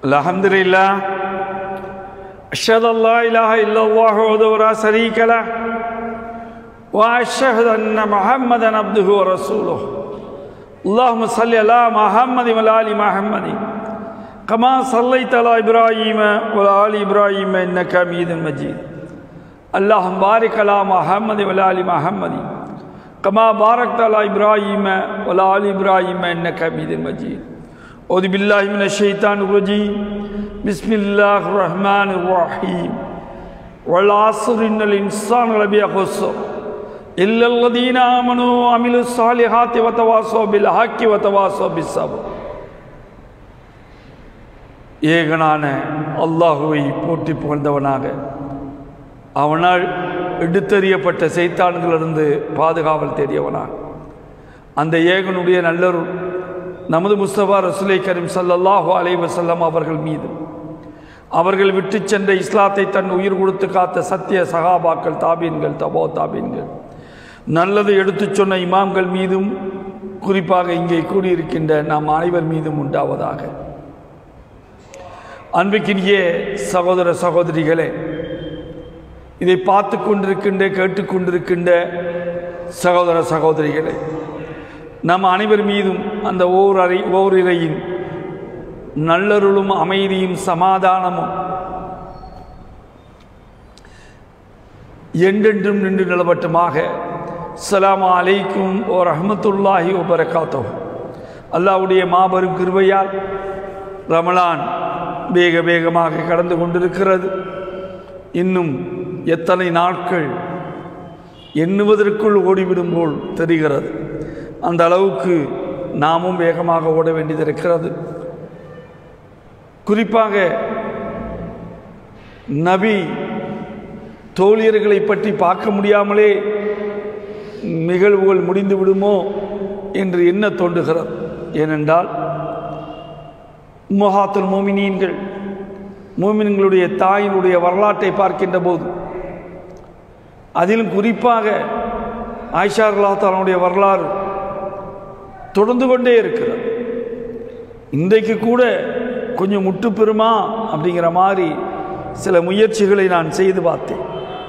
الحمد لله أشهد أن لا إله إلا الله وحده لا شريك له وأشهد أن محمدا عبده ورسوله اللهم صل على محمد وعلى آل محمد كما صليت على إبراهيم وعلى آل إبراهيم إنك حميد مجيد اللهم بارك على محمد وعلى آل محمد كما باركت على إبراهيم وعلى آل إبراهيم إنك حميد مجيد أعوذ بالله من الشيطان الرجيم بسم الله الرحمن الرحيم والعصر إن الإنسان لفي خسر إلا الذين آمنوا وعملوا الصالحات وتواصوا بالحق وتواصوا بالصبر ஏகனான அல்லாஹுவை போற்றி புகழ்ந்தவனாக அவனால் எடுத்தறியப்பட்ட செய்தான்களிலிருந்து பாதுகாவல் தேடியவனாக அந்த ஏகனுடைய நல்லொரு நமது முஸ்தபா ரசுலை கரீம் சல்லல்லாஹு அலைஹி வஸல்லம் அவர்கள் மீது அவர்கள் விட்டு சென்ற இஸ்லாத்தை தன் உயிர் கொடுத்து காத்த சத்திய சகாபாக்கள் தாபீன்கள் தபோ தாபீன்கள் நல்லது எடுத்துச் சொன்ன இமாம்கள் மீதும் குறிப்பாக இங்கே கூடியிருக்கின்ற நாம் அனைவர் மீதும் உண்டாவதாக அன்பிற்கினிய சகோதர சகோதரிகளே இதை பார்த்து கொண்டிருக்கின்ற கேட்டுக்கொண்டிருக்கின்ற சகோதர சகோதரிகளே நம் அனைவர் மீதும் அந்த ஓர் அறை ஓரிரையின் நல்லருளும் அமைதியும் சமாதானமும் என்றென்றும் நின்று நிலவட்டுமாக அஸ்ஸலாமு அலைக்கும் ஓ ரஹமத்துல்லாஹி ஓ பரகாத்தோ அல்லாவுடைய மாபெரும் கிருபையால் ரமலான் வேக வேகமாக கடந்து கொண்டிருக்கிறது இன்னும் எத்தனை நாட்கள் எண்ணுவதற்குள் ஓடிவிடும் போல் தெரிகிறது அந்த அளவுக்கு நாமும் வேகமாக ஓட வேண்டியது இருக்கிறது குறிப்பாக நபி தோழியர்களை பற்றி பார்க்க முடியாமலே நிகழ்வுகள் முடிந்து விடுமோ என்று என்ன தோன்றுகிறது ஏனென்றால் முஹாத்துல் மோமினியன்கள் மோமின்களுடைய தாயினுடைய வரலாற்றை பார்க்கின்ற போது அதிலும் குறிப்பாக ஆயிஷா அல்லாத்தாலுடைய வரலாறு தொடர்ந்து கொண்டே இருக்கிறது இன்றைக்கு கூட கொஞ்சம் முட்டு பெறுமா அப்படிங்கிற மாதிரி சில முயற்சிகளை நான் செய்து பார்த்தேன்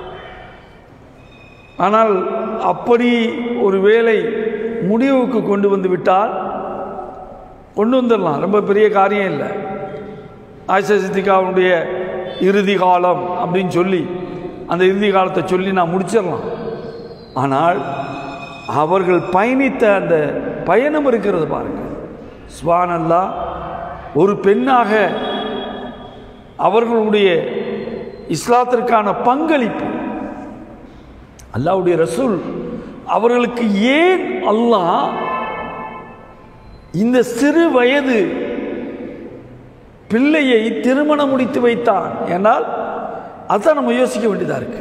ஆனால் அப்படி ஒரு வேலை முடிவுக்கு கொண்டு வந்து விட்டால் கொண்டு வந்துடலாம் ரொம்ப பெரிய காரியம் இல்லை ஆயிஷா சித்திகாவுடைய இறுதி காலம் அப்படின்னு சொல்லி அந்த இறுதி காலத்தை சொல்லி நான் முடிச்சிடலாம் ஆனால் அவர்கள் பயணித்த அந்த பயணம் இருக்கிறது பாருங்கள் ஸ்வானல்லா ஒரு பெண்ணாக அவர்களுடைய இஸ்லாத்திற்கான பங்களிப்பு அல்லாவுடைய ரசூல் அவர்களுக்கு ஏன் அல்லாஹ் இந்த சிறு வயது பிள்ளையை திருமணம் முடித்து வைத்தான் என்றால் அதான் நம்ம யோசிக்க வேண்டியதாக இருக்கு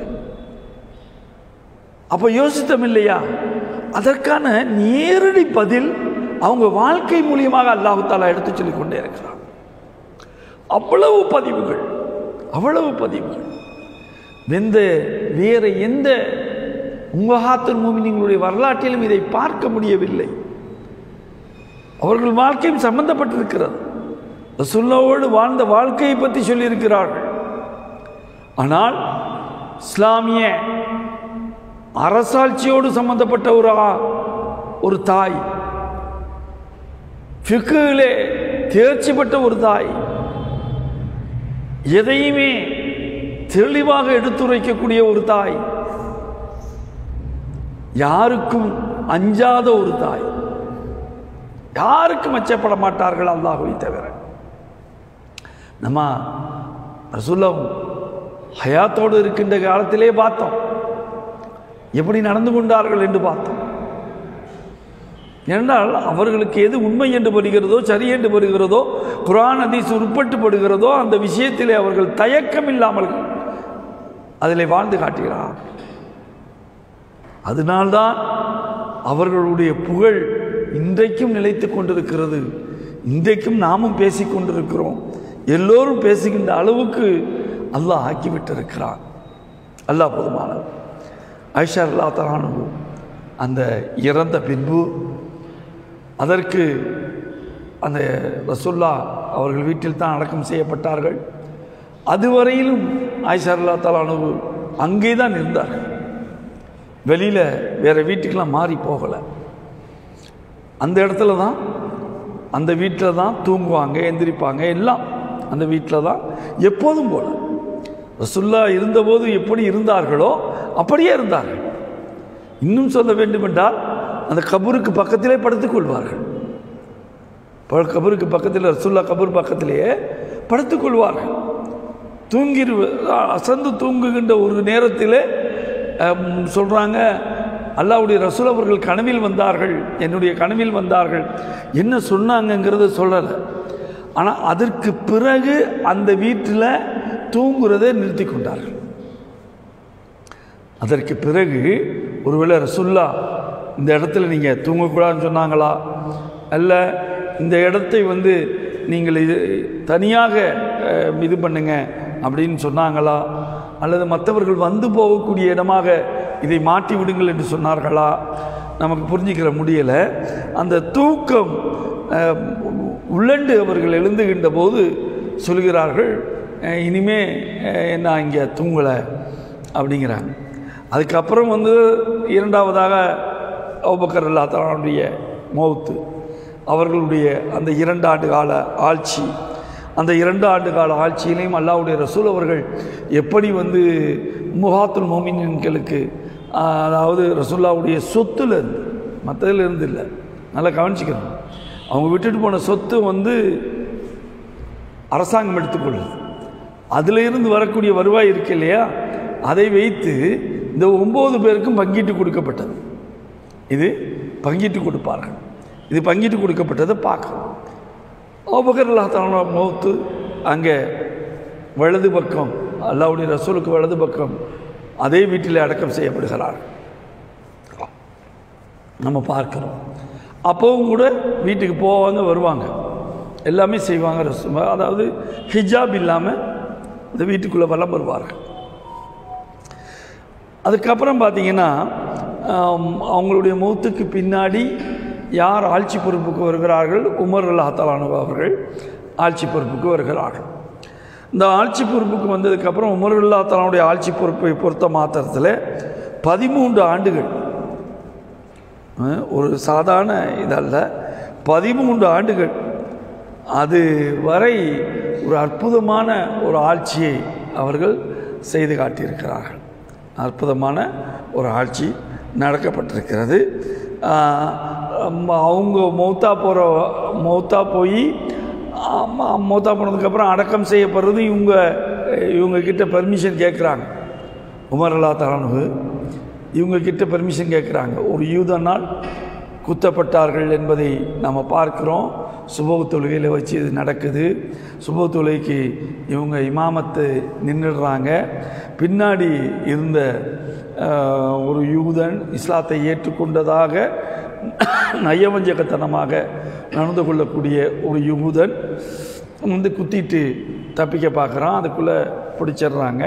அப்போ யோசித்தோம் இல்லையா அதற்கான நேரடி பதில் அவங்க வாழ்க்கை மூலியமாக அல்லாஹு தாலா எடுத்து சொல்லிக் கொண்டே இருக்கிறான் அவ்வளவு பதிவுகள் அவ்வளவு பதிவுகள் வெந்த வேற எந்த உங்கஹாத்தன் மூமினிங்களுடைய வரலாற்றிலும் இதை பார்க்க முடியவில்லை அவர்கள் வாழ்க்கையும் சம்பந்தப்பட்டிருக்கிறது ரசுல்லாவோடு வாழ்ந்த வாழ்க்கையை பற்றி சொல்லியிருக்கிறார்கள் ஆனால் இஸ்லாமிய அரசாட்சியோடு சம்பந்தப்பட்ட ஒரு ஒரு தாய் ஃபிக்கிலே தேர்ச்சி பெற்ற ஒரு தாய் எதையுமே தெளிவாக எடுத்துரைக்கக்கூடிய ஒரு தாய் யாருக்கும் அஞ்சாத ஒரு தாய் யாருக்கும் அச்சப்பட மாட்டார்கள் அல்லாஹுவை தவிர நம்ம ரசுல்லம் ஹயாத்தோடு இருக்கின்ற காலத்திலே பார்த்தோம் எப்படி நடந்து கொண்டார்கள் என்று பார்த்தோம் என்றால் அவர்களுக்கு எது உண்மை என்று படுகிறதோ சரி என்று படுகிறதோ குரான் அதீஸ் உட்பட்டு படுகிறதோ அந்த விஷயத்திலே அவர்கள் தயக்கம் இல்லாமல் அதில் வாழ்ந்து காட்டுகிறார் அதனால்தான் அவர்களுடைய புகழ் இன்றைக்கும் நிலைத்து கொண்டிருக்கிறது இன்றைக்கும் நாமும் பேசிக் கொண்டிருக்கிறோம் எல்லோரும் பேசுகின்ற அளவுக்கு அல்லாஹ் ஆக்கிவிட்டிருக்கிறான் அல்லாஹ் போதுமானது ஐஷா அல்லா தலானு அந்த இறந்த பின்பு அதற்கு அந்த ரசுல்லா அவர்கள் வீட்டில் தான் அடக்கம் செய்யப்பட்டார்கள் அதுவரையிலும் ஆயிஷா அல்லா தலானு அங்கே தான் இருந்தார்கள் வெளியில் வேறு வீட்டுக்கெல்லாம் மாறி போகலை அந்த இடத்துல தான் அந்த வீட்டில் தான் தூங்குவாங்க எந்திரிப்பாங்க எல்லாம் அந்த வீட்டில் தான் எப்போதும் போல ரசுல்லா இருந்தபோது எப்படி இருந்தார்களோ அப்படியே இருந்தார்கள் இன்னும் சொல்ல வேண்டுமென்றால் அந்த கபருக்கு பக்கத்திலே படுத்துக் கொள்வார்கள் ப- கபருக்கு பக்கத்தில் ரசுல்லா கபர் பக்கத்திலேயே படுத்துக் கொள்வார்கள் தூங்கிரு அசந்து தூங்குகின்ற ஒரு நேரத்தில் சொல்கிறாங்க அல்லாவுடைய ரசூல் அவர்கள் கனவில் வந்தார்கள் என்னுடைய கனவில் வந்தார்கள் என்ன சொன்னாங்கங்கிறத சொல்லலை ஆனால் அதற்கு பிறகு அந்த வீட்டில் தூங்குறதை நிறுத்தி கொண்டார்கள் அதற்கு பிறகு ஒருவேளை ரசுல்லா இந்த இடத்துல நீங்கள் தூங்கக்கூடாதுன்னு சொன்னாங்களா அல்ல இந்த இடத்தை வந்து நீங்கள் இது தனியாக அஹ், இது பண்ணுங்க அப்படின்னு சொன்னாங்களா அல்லது மற்றவர்கள் வந்து போகக்கூடிய இடமாக இதை மாற்றி விடுங்கள் என்று சொன்னார்களா நமக்கு புரிஞ்சுக்கிற முடியலை அந்த தூக்கம் அஹ், உள்ளண்டு அவர்கள் எழுந்துகின்ற போது சொல்கிறார்கள் அஹ், இனிமே அஹ், நான் இங்கே தூங்கலை அப்படிங்கிறாங்க அதுக்கப்புறம் வந்து இரண்டாவதாக அபுபக்கர் அல்லா தலானுடைய மௌத்து அவர்களுடைய அந்த இரண்டு ஆண்டு கால ஆட்சி அந்த இரண்டு ஆண்டு கால ஆட்சியிலையும் அல்லாவுடைய ரசூல் அவர்கள் எப்படி வந்து முகாத்துல் மோமின்களுக்கு அதாவது ரசூல்லாவுடைய சொத்துல இருந்து மற்றதுல இருந்து இல்லை நல்லா கவனிச்சுக்கணும் அவங்க விட்டுட்டு போன சொத்து வந்து அரசாங்கம் எடுத்துக்கொள்ளுது அதில் இருந்து வரக்கூடிய வருவாய் இருக்கு இல்லையா அதை வைத்து இந்த ஒம்பது பேருக்கும் பங்கீட்டு கொடுக்கப்பட்டது இது பங்கீட்டு கொடுப்பார்கள் இது பங்கீட்டு கொடுக்கப்பட்டதை பார்க்கணும் அபுபக்கர் அல்லாஹால மௌத்து அங்கே வலது பக்கம் அல்லாவுடைய ரசூலுக்கு வலது பக்கம் அதே வீட்டில் அடக்கம் செய்யப்படுகிறார் நம்ம பார்க்கிறோம் அப்போவும் கூட வீட்டுக்கு போவாங்க வருவாங்க எல்லாமே செய்வாங்க ரசூ அதாவது ஹிஜாப் இல்லாமல் இந்த வீட்டுக்குள்ளே வலம் வருவார்கள் அதுக்கப்புறம் பார்த்தீங்கன்னா ஆம், அவங்களுடைய மௌத்துக்கு பின்னாடி யார் ஆட்சி பொறுப்புக்கு வருகிறார்கள் உமர் அல்லாஹாலானு அவர்கள் ஆட்சி பொறுப்புக்கு வருகிறார்கள் இந்த ஆட்சி பொறுப்புக்கு வந்ததுக்கப்புறம் உமர் அல்லாஹாலானுடைய ஆட்சி பொறுப்பை பொறுத்த மாத்திரத்தில் பதிமூன்று ஆண்டுகள் அஹ், ஒரு சாதாரண இதல்ல பதிமூன்று ஆண்டுகள் அது வரை ஒரு அற்புதமான ஒரு ஆட்சியை அவர்கள் செய்து காட்டியிருக்கிறார்கள் அற்புதமான ஒரு ஆட்சி நடக்கப்பட்டிருக்கிறது ஆஹ், அம், அவங்க மௌத்தா போகிற மௌத்தா போய் ஆமா, மௌத்தா போனதுக்கப்புறம் அடக்கம் செய்யப்படுறது இவங்க இவங்க கிட்ட பெர்மிஷன் கேட்குறாங்க உமர் அல்லா தலானு இவங்க கிட்ட பெர்மிஷன் கேட்குறாங்க ஒரு யூதனால் குத்தப்பட்டார்கள் என்பதை நம்ம பார்க்கிறோம் சுபவ தொழுகையில் வச்சு இது நடக்குது சுபவ தொழுகைக்கு இவங்க இமாமத்து நின்றுடுறாங்க பின்னாடி இருந்த ஆஹ், ஒரு யூதன் இஸ்லாத்தை ஏற்றுக்கொண்டதாக நயவஞ்சகத்தனமாக நடந்து கொள்ளக்கூடிய ஒரு யூதன் வந்து குத்திட்டு தப்பிக்க பார்க்குறான் அதுக்குள்ளே பிடிச்சிடுறாங்க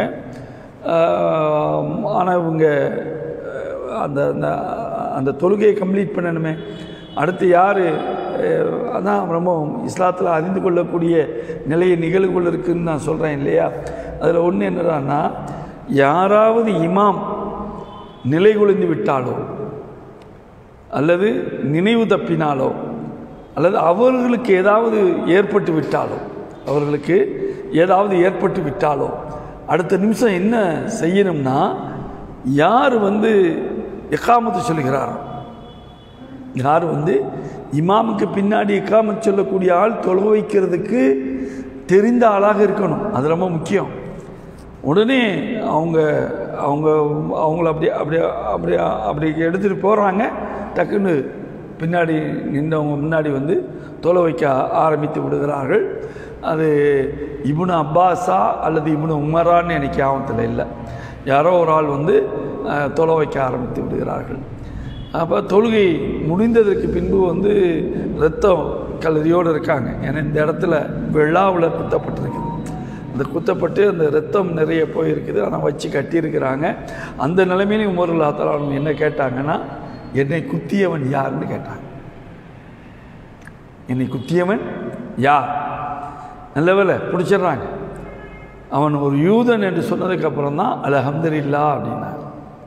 ஆனால் இவங்க அஹ், அந்த அந்த அந்த தொழுகையை கம்ப்ளீட் பண்ணணுமே அடுத்து யார் அதான் ரொம்ப இஸ்லாத்தில் அறிந்து கொள்ளக்கூடிய நிலையை நிகழ்வுகள் இருக்குன்னு நான் சொல்கிறேன் இல்லையா அதில் ஒன்று என்னடான்னா யாராவது இமாம் நிலை குலைந்து விட்டாலோ அல்லது நினைவு தப்பினாலோ அல்லது அவர்களுக்கு ஏதாவது ஏற்பட்டு விட்டாலோ அவர்களுக்கு ஏதாவது ஏற்பட்டு விட்டாலோ அடுத்த நிமிஷம் என்ன செய்யணும்னா யார் வந்து எக்காமத்து சொல்கிறாரோ யார் வந்து இமாமுக்கு பின்னாடி இக்காமத் சொல்லக்கூடிய ஆள் தொலை வைக்கிறதுக்கு தெரிந்த ஆளாக இருக்கணும் அது ரொம்ப முக்கியம் உடனே அவங்க அவங்க அவங்கள அப்படி அப்படி அப்படி அப்படி எடுத்துகிட்டு போகிறாங்க டக்குன்னு பின்னாடி நின்றவங்க முன்னாடி வந்து தொலை வைக்க ஆரம்பித்து விடுகிறார்கள் அது இப்னு அப்பாஸா அல்லது இப்னு உமரான்னு எனக்கு ஆபத்தில் இல்லை யாரோ ஒரு ஆள் வந்து அஹ், தொலை வைக்க ஆரம்பித்து விடுகிறார்கள் அப்போ தொழுகை முடிந்ததற்கு பின்பு வந்து ரத்தம் கலரியோடு இருக்காங்க ஏன்னா இந்த இடத்துல வெள்ளாவில் குத்தப்பட்டிருக்குது அந்த குத்தப்பட்டு அந்த ரத்தம் நிறைய போயிருக்குது அதை வச்சு கட்டியிருக்கிறாங்க அந்த நிலைமையிலும் உமர் அல்லாத்தாலும் என்ன கேட்டாங்கன்னா என்னை குத்தியவன் யாருன்னு கேட்டாங்க என்னை குத்தியவன் யார் நல்ல வேலை பிடிச்சிடுறாங்க அவன் ஒரு யூதன் என்று சொன்னதுக்கப்புறம் தான் அலஹம்துலில்லா அப்படின்னாங்க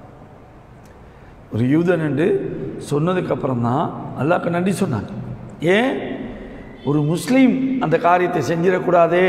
ஒரு யூதன் என்று சொன்னதுக்கப்புறம் தான் அல்லாஹ்க்கு நன்றி சொன்னாங்க ஏன் ஒரு முஸ்லீம் அந்த காரியத்தை செஞ்சிடக்கூடாதே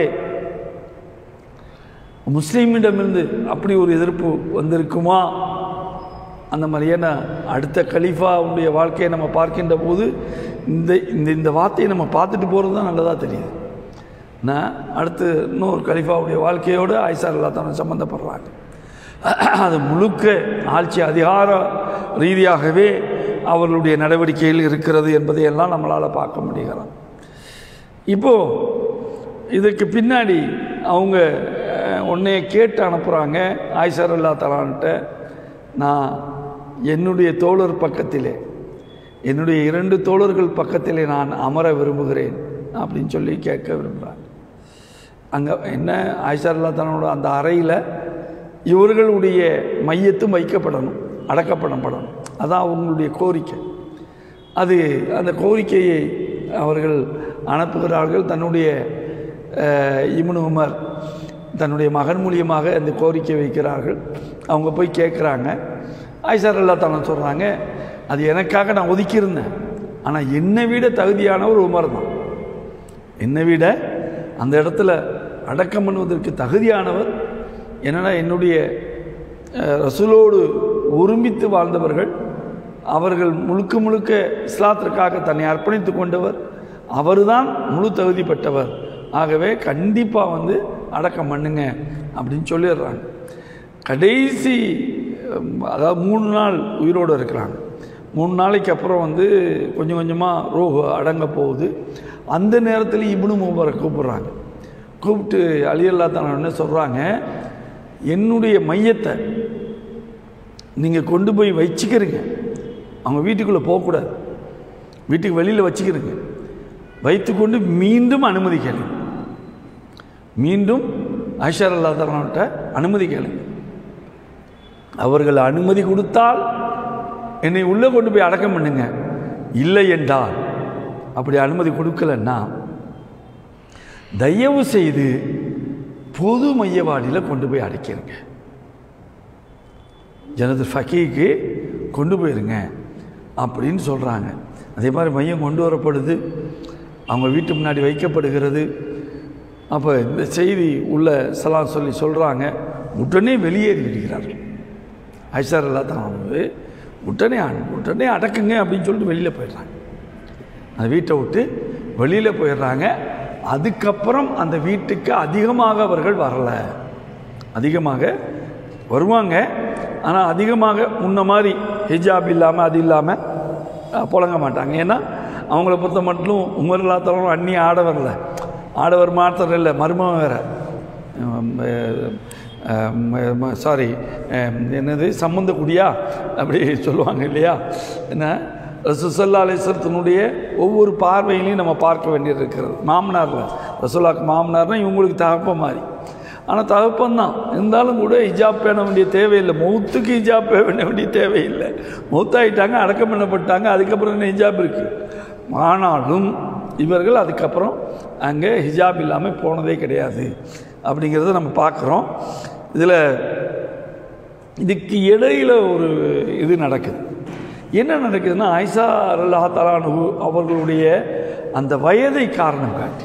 முஸ்லீமிடமிருந்து அப்படி ஒரு எதிர்ப்பு வந்திருக்குமா அந்த மாதிரியான அடுத்த கலீஃபாவுடைய வாழ்க்கையை நம்ம பார்க்கின்ற போது இந்த இந்த இந்த வார்த்தையை நம்ம பார்த்துட்டு போகிறது தான் நல்லதாக தெரியுது நான் அடுத்து இன்னொரு கலீஃபாவுடைய வாழ்க்கையோடு ஆயிஷா அல்லா தானே சம்மந்தப்படுறாங்க அது முழுக்க ஆட்சி அதிகார ரீதியாகவே அவர்களுடைய நடவடிக்கையில் இருக்கிறது என்பதையெல்லாம் நம்மளால் பார்க்க முடிகிறது இப்போது இதற்கு பின்னாடி அவங்க உன்னைய கேட்டு அனுப்புகிறாங்க ஆயிஷர் அல்லா தலான்ட்ட நான் என்னுடைய தோழர் பக்கத்திலே என்னுடைய இரண்டு தோழர்கள் பக்கத்திலே நான் அமர விரும்புகிறேன் அப்படின்னு சொல்லி கேட்க விரும்புகிறாங்க அங்கே என்ன ஆயிஷர் அல்லா தலானோட அந்த அறையில் இவர்களுடைய மையத்தும் வைக்கப்படணும் அடக்கப்படப்படணும் அதான் அவங்களுடைய கோரிக்கை அது அந்த கோரிக்கையை அவர்கள் அனுப்புகிறார்கள் தன்னுடைய இம்னு உமர் தன்னுடைய மகன் மூலியமாக அந்த கோரிக்கை வைக்கிறார்கள் அவங்க போய் கேட்குறாங்க ஆயிஷார் அல்லா தானே சொல்கிறாங்க அது எனக்காக நான் ஒதுக்கியிருந்தேன் ஆனால் என்னை விட தகுதியானவர் உமர் தான் என்னை விட அந்த இடத்துல அடக்கம் பண்ணுவதற்கு தகுதியானவர் என்னென்னா என்னுடைய ரசூலோடு ஒருமித்து வாழ்ந்தவர்கள் அவர்கள் முழுக்க முழுக்க இஸ்லாத்திற்காக தன்னை அர்ப்பணித்து கொண்டவர் அவர்தான் முழு தகுதி பெற்றவர் ஆகவே கண்டிப்பாக வந்து அடக்கம் பண்ணுங்க அப்படின்னு சொல்லிடுறாங்க கடைசி அதாவது மூணு நாள் உயிரோடு இருக்கிறாங்க மூணு நாளைக்கு அப்புறம் வந்து கொஞ்சம் கொஞ்சமாக ரோஹு அடங்க போகுது அந்த நேரத்தில் இப்னு மூவரை கூப்பிட்றாங்க கூப்பிட்டு அலியல்லா தானே சொல்கிறாங்க என்னுடைய மையத்தை நீங்கள் கொண்டு போய் வச்சுக்கிறீங்க அவங்க வீட்டுக்குள்ளே போகக்கூடாது வீட்டுக்கு வெளியில் வச்சுக்கிறீங்க வைத்துக்கொண்டு மீண்டும் அனுமதி கேளுங்க மீண்டும் ஐஷர் அல்லா தலான்ட்ட அனுமதி கேளுங்க அவர்கள் அனுமதி கொடுத்தால் என்னை உள்ளே கொண்டு போய் அடக்கம் பண்ணுங்க இல்லை என்றால் அப்படி அனுமதி கொடுக்கலன்னா தயவு செய்து பொது மையவாடியில் கொண்டு போய் அடைக்கிறங்க ஜனது ஃபக்கீக்கு கொண்டு போயிருங்க அப்படின்னு சொல்கிறாங்க அதே மாதிரி மையம் கொண்டு வரப்படுது அவங்க வீட்டு முன்னாடி வைக்கப்படுகிறது அப்போ இந்த செய்தி உள்ள சலாம் சொல்லி சொல்கிறாங்க உடனே வெளியேறி விடுகிறார்கள் ஐசார் அல்லா தான் வந்து உடனே உடனே அடக்குங்க அப்படின்னு சொல்லிட்டு வெளியில் போயிடுறாங்க அந்த வீட்டை விட்டு வெளியில் போயிடுறாங்க அதுக்கப்புறம் அந்த வீட்டுக்கு அதிகமாக அவர்கள் வரலை அதிகமாக வருவாங்க ஆனால் அதிகமாக முன்ன மாதிரி ஹிஜாப் இல்லாமல் அது இல்லாமல் புழங்க மாட்டாங்க ஏன்னா அவங்கள பொறுத்த மட்டும் உமர்லாத்தவரும் அந்நி ஆடவரில் ஆடவர் மாத்திரம் இல்லை மருமம் வேறு சாரி என்னது சம்மந்தக்கூடியா அப்படி சொல்லுவாங்க இல்லையா என்ன ரசூசல்லா அலிஸ்வரத்தினுடைய ஒவ்வொரு பார்வையிலையும் நம்ம பார்க்க வேண்டியது இருக்கிறது மாமனாரில் ரசூல்லாக்கு மாமனார்னால் இவங்களுக்கு தகப்ப மாதிரி ஆனால் தகப்பன் தான் இருந்தாலும் கூட ஹிஜாப் பேண வேண்டிய தேவையில்லை மௌத்துக்கு ஹிஜாப் பேண வேண்டிய தேவையில்லை மௌத்தாயிட்டாங்க அடக்கம் பண்ணப்பட்டாங்க அதுக்கப்புறம் என்ன ஹிஜாப் இருக்குது ஆனாலும் இவர்கள் அதுக்கப்புறம் அங்கே ஹிஜாப் இல்லாமல் போனதே கிடையாது அப்படிங்கிறத நம்ம பார்க்குறோம் இதில் இதுக்கு இடையில் ஒரு இது நடக்குது என்ன நடக்குதுன்னா ஐசா அல்லா தலானு அவர்களுடைய அந்த வயதை காரணம் காட்டி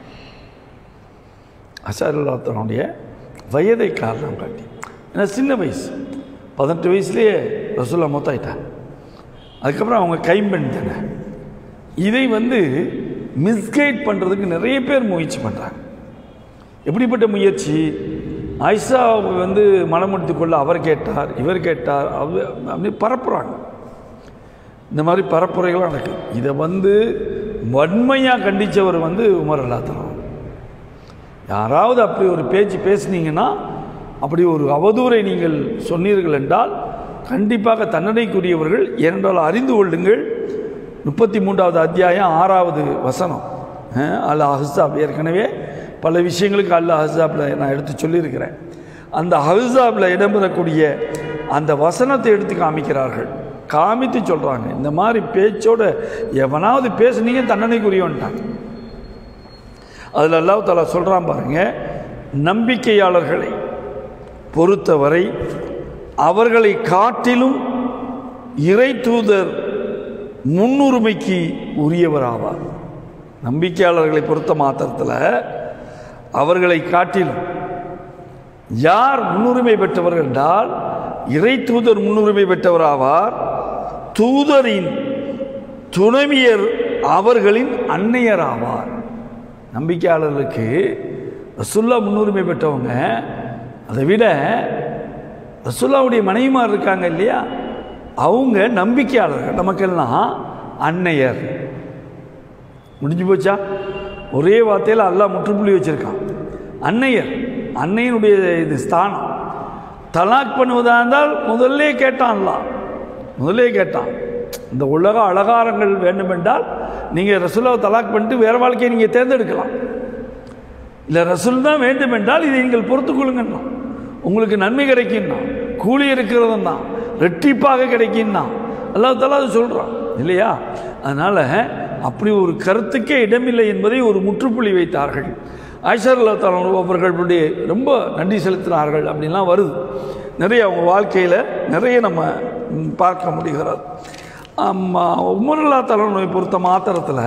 அசார் அல்லாத்தனுடைய வயதை காரணம் காட்டி ஏன்னா சின்ன வயசு பதினெட்டு வயசுலேயே ரசூல்லா மொத்தாயிட்டாங்க அதுக்கப்புறம் அவங்க கைம்பெண் தானே இதை வந்து மிஸ்கைட் பண்ணுறதுக்கு நிறைய பேர் முயற்சி பண்ணுறாங்க எப்படிப்பட்ட முயற்சி ஐசாவை வந்து மனமுடித்து கொள்ள அவர் கேட்டார் இவர் கேட்டார் அவ அப்படி பரப்புகிறாங்க இந்த மாதிரி பரப்புரைகள்லாம் நடக்குது இதை வந்து வன்மையாக கண்டித்தவர் வந்து உமர் அல்லாத்தனம் யாராவது அப்படி ஒரு பேச்சு பேசுனீங்கன்னா அப்படி ஒரு அவதூறை நீங்கள் சொன்னீர்கள் என்றால் கண்டிப்பாக தண்டனைக்குரியவர்கள் ஏனென்றால் அறிந்து கொள்ளுங்கள் முப்பத்தி மூன்றாவது அத்தியாயம் ஆறாவது வசனம் அல் அஹ்சாப் ஏற்கனவே பல விஷயங்களுக்கு அல் அஹ்சாப்பில் நான் எடுத்து சொல்லியிருக்கிறேன் அந்த அஹ்சாப்பில் இடம்பெறக்கூடிய அந்த வசனத்தை எடுத்து காமிக்கிறார்கள் காமித்து சொல்கிறாங்க இந்த மாதிரி பேச்சோட எவனாவது பேசுனீங்க தண்டனைக்குரியவன்ட்டாங்க அதில் அல்லாஹ் தாலா சொல்கிறான் பாருங்க நம்பிக்கையாளர்களை பொறுத்தவரை அவர்களை காட்டிலும் இறை தூதர் முன்னுரிமைக்கு உரியவராவார் நம்பிக்கையாளர்களை பொறுத்த மாத்திரத்தில் அவர்களை காட்டிலும் யார் முன்னுரிமை பெற்றவர்கள் என்றால் இறை தூதர் முன்னுரிமை பெற்றவராவார் தூதரின் துணைவியர் அவர்களின் அன்னையர் ஆவார் நம்பிக்கையாளர்களுக்கு ரசுல்லா முன்னுரிமை பெற்றவங்க அதை விட ரசுல்லாவுடைய மனைவிமார் இருக்காங்க இல்லையா அவங்க நம்பிக்கையாளர்கள் நமக்கெல்லாம் அன்னையர் முடிஞ்சு போச்சா ஒரே வார்த்தையில் அல்லாஹ் முற்றுப்புள்ளி வச்சிருக்கான் அன்னையர் அன்னையினுடைய இது ஸ்தானம் தலாக் பண்ணுவதா இருந்தால் முதல்லே கேட்டான்லாம் முதல்லே கேட்டான் இந்த உலக அலங்காரங்கள் வேண்டுமென்றால் நீங்கள் ரசுல்லாவை தலாக் பண்ணிட்டு வேறு வாழ்க்கையை நீங்கள் தேர்ந்தெடுக்கலாம் இல்லை ரசூல் தான் வேண்டுமென்றால் இதை நீங்கள் பொறுத்துக் கொள்ளுங்கன்னா உங்களுக்கு நன்மை கிடைக்கும்னா கூலி இருக்கிறதும் தான் ரெட்டிப்பாக கிடைக்கும்னா அல்லாஹ் தாலா அது சொல்கிறான் இல்லையா அதனால் அப்படி ஒரு கருத்துக்கே இடமில்லை என்பதை ஒரு முற்றுப்புள்ளி வைத்தார்கள் ஐஷர் அல்லா தாலா அவர்களுடைய ரொம்ப நன்றி செலுத்தினார்கள் அப்படின்லாம் வருது நிறைய அவங்க வாழ்க்கையில் நிறைய நம்ம ம், பார்க்க முடிகிறது உமர்லா தலைவனை பொறுத்த மாத்திரத்தில்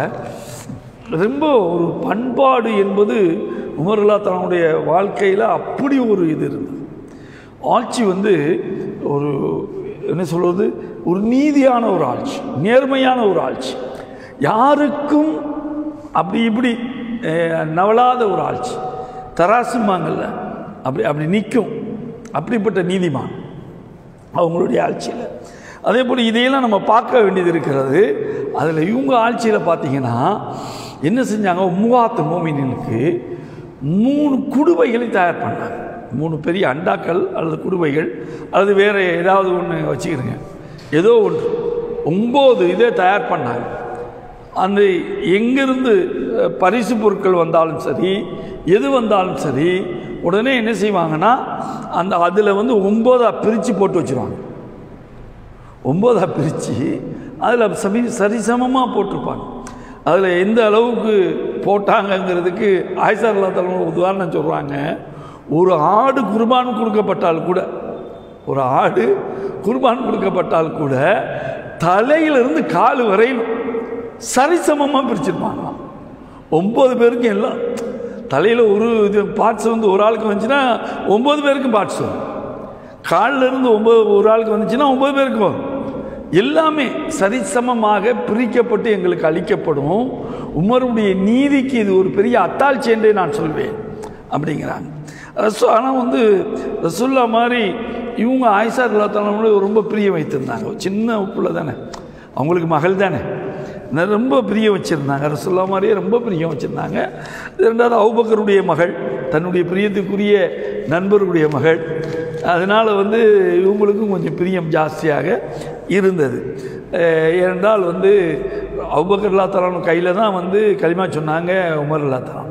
ரொம்ப ஒரு பண்பாடு என்பது உமர்லா தன்னுடைய வாழ்க்கையில் அப்படி ஒரு இது இருந்தது ஆட்சி வந்து ஒரு என்ன சொல்வது ஒரு நீதியான ஒரு ஆட்சி நேர்மையான ஒரு ஆட்சி யாருக்கும் அப்படி இப்படி அஹ், நவலாத ஒரு ஆட்சி தராசுமாங்கல்ல அப்படி அப்படி நிற்கும் அப்படிப்பட்ட நீதிமான் அவங்களுடைய ஆட்சியில் அதே போல் இதையெல்லாம் நம்ம பார்க்க வேண்டியது இருக்கிறது அதில் இவங்க ஆட்சியில் பார்த்தீங்கன்னா என்ன செஞ்சாங்க மூவாத்து மோமினுக்கு மூணு குடுவைகளை தயார் பண்ணாங்க மூணு பெரிய அண்டாக்கள் அல்லது குடுவைகள் அல்லது வேறு ஏதாவது ஒன்று வச்சுக்கிறங்க ஏதோ ஒன்று ஒம்பது இதை தயார் பண்ணாங்க அந்த எங்கிருந்து அஹ், பரிசு பொருட்கள் வந்தாலும் சரி எது வந்தாலும் சரி உடனே என்ன செய்வாங்கன்னா அந்த அதில் வந்து ஒம்போதாக பிரித்து போட்டு வச்சுருவாங்க ஒம்போதாக பிரித்து அதில் சமி சரிசமமாக போட்டிருப்பாங்க அதில் எந்த அளவுக்கு போட்டாங்கங்கிறதுக்கு ஆயிஷா தலைமை உதாரணம் சொல்கிறாங்க ஒரு ஆடு குர்பான் கொடுக்கப்பட்டால் கூட ஒரு ஆடு குர்பான் கொடுக்கப்பட்டால் கூட தலையிலிருந்து கால் வரையிலும் சரிசமமாக பிரிச்சிருப்பாங்களாம் ஒம்பது பேருக்கும் எல்லாம் தலையில் ஒரு இது பார்ட்ஸ் வந்து ஒரு ஆளுக்கு வந்துச்சுன்னா ஒம்பது பேருக்கும் பார்ட்ஸ் வரும் காலில் இருந்து ஒம்பது ஒரு ஆளுக்கு வந்துச்சுன்னா ஒம்பது பேருக்கு வரும் எல்லாமே சரிசமமாக பிரிக்கப்பட்டு எங்களுக்கு அளிக்கப்படும் உமருடைய நீதிக்கு இது ஒரு பெரிய அத்தாட்சி என்றே நான் சொல்வேன் அப்படிங்கிறாங்க ரசூ ஆனால் வந்து ரசுல்லா மாதிரி இவங்க ஆயிஷா இல்லாத்தாலும் ரொம்ப பிரியம் வைத்திருந்தாங்க ஒரு சின்ன உப்புல தானே அவங்களுக்கு மகள் தானே ந- ரொம்ப பிரியம் வச்சுருந்தாங்க ரசுல்லா மாதிரியே ரொம்ப பிரியம் வச்சுருந்தாங்க ரெண்டாவது அவுபக்கருடைய மகள் தன்னுடைய பிரியத்துக்குரிய நண்பருடைய மகள் அதனால் வந்து இவங்களுக்கும் கொஞ்சம் பிரியம் ஜாஸ்தியாக இருந்தது அஹ் ஏனென்றால் வந்து அவுபக்கர் அல்லா தலான் கையில் தான் வந்து களிமா சொன்னாங்க உமர் அல்லா தலான்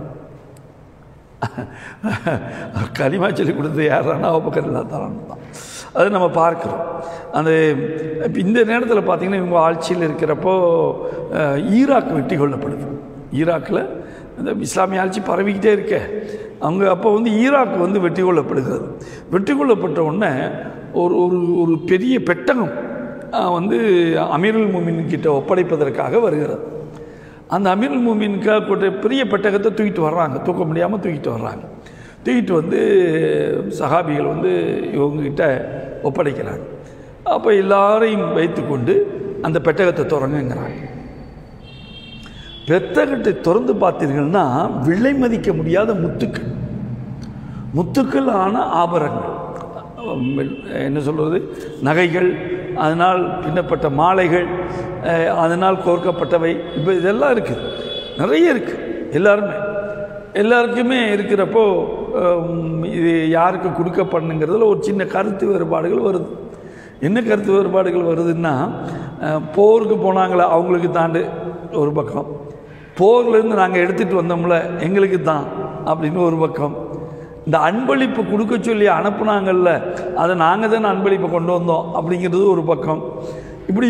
களிமா சொல்லி கொடுத்தது யாரானா அவுபக்கர் அல்லா தலான் தான் அது நம்ம பார்க்குறோம் அந்த இப்ப இந்த நேரத்தில் பார்த்தீங்கன்னா இவங்க ஆட்சியில் இருக்கிறப்போ அஹ், ஈராக் வெட்டி கொள்ளப்படுது ஈராக்கில் இந்த இஸ்லாமிய ஆட்சி பரவிக்கிட்டே இருக்க அவங்க அப்போ வந்து ஈராக் வந்து வெட்டி கொள்ளப்படுகிறது வெட்டி கொள்ளப்பட்ட உடனே ஒரு ஒரு ஒரு பெரிய பெட்டகம் அஹ், வந்து அமீருல் மூமின் கிட்ட ஒப்படைப்பதற்காக வருகிறது அந்த அமீருல் மூமின்காக போட்ட பெரிய பெட்டகத்தை தூக்கிட்டு வர்றாங்க தூக்க முடியாமல் தூக்கிட்டு வர்றாங்க தூக்கிட்டு வந்து சஹாபிகள் வந்து இவங்ககிட்ட ஒப்படைக்கிறாங்க அப்போ எல்லாரையும் வைத்துக்கொண்டு அந்த பெட்டகத்தை திறங்குங்கிறாங்க பெத்தகத்தை திறந்து பார்த்தீர்கள்னா விலை மதிக்க முடியாத முத்துக்கள் முத்துக்கள் ஆன ஆபரணங்கள் என்ன சொல்கிறது நகைகள் அதனால் பின்னப்பட்ட மாலைகள் அஹ், அதனால் கோர்க்கப்பட்டவை இப்போ இதெல்லாம் இருக்குது நிறைய இருக்குது எல்லாருமே எல்லாருக்குமே இருக்கிறப்போ ஹம், இது யாருக்கு கொடுக்கப்படணுங்கிறதுல ஒரு சின்ன கருத்து வேறுபாடுகள் வருது என்ன கருத்து வேறுபாடுகள் வருதுன்னா அஹ், போருக்கு போனாங்களே அவங்களுக்கு தாண்டு ஒரு பக்கம் போர்லேருந்து நாங்கள் எடுத்துகிட்டு வந்தோம்ல எங்களுக்கு தான் அப்படின்னு ஒரு பக்கம் இந்த அன்பளிப்பு கொடுக்க சொல்லி அனுப்புனாங்கல்ல அதை நாங்கள் தானே அன்பளிப்பை கொண்டு வந்தோம் அப்படிங்கிறது ஒரு பக்கம் இப்படி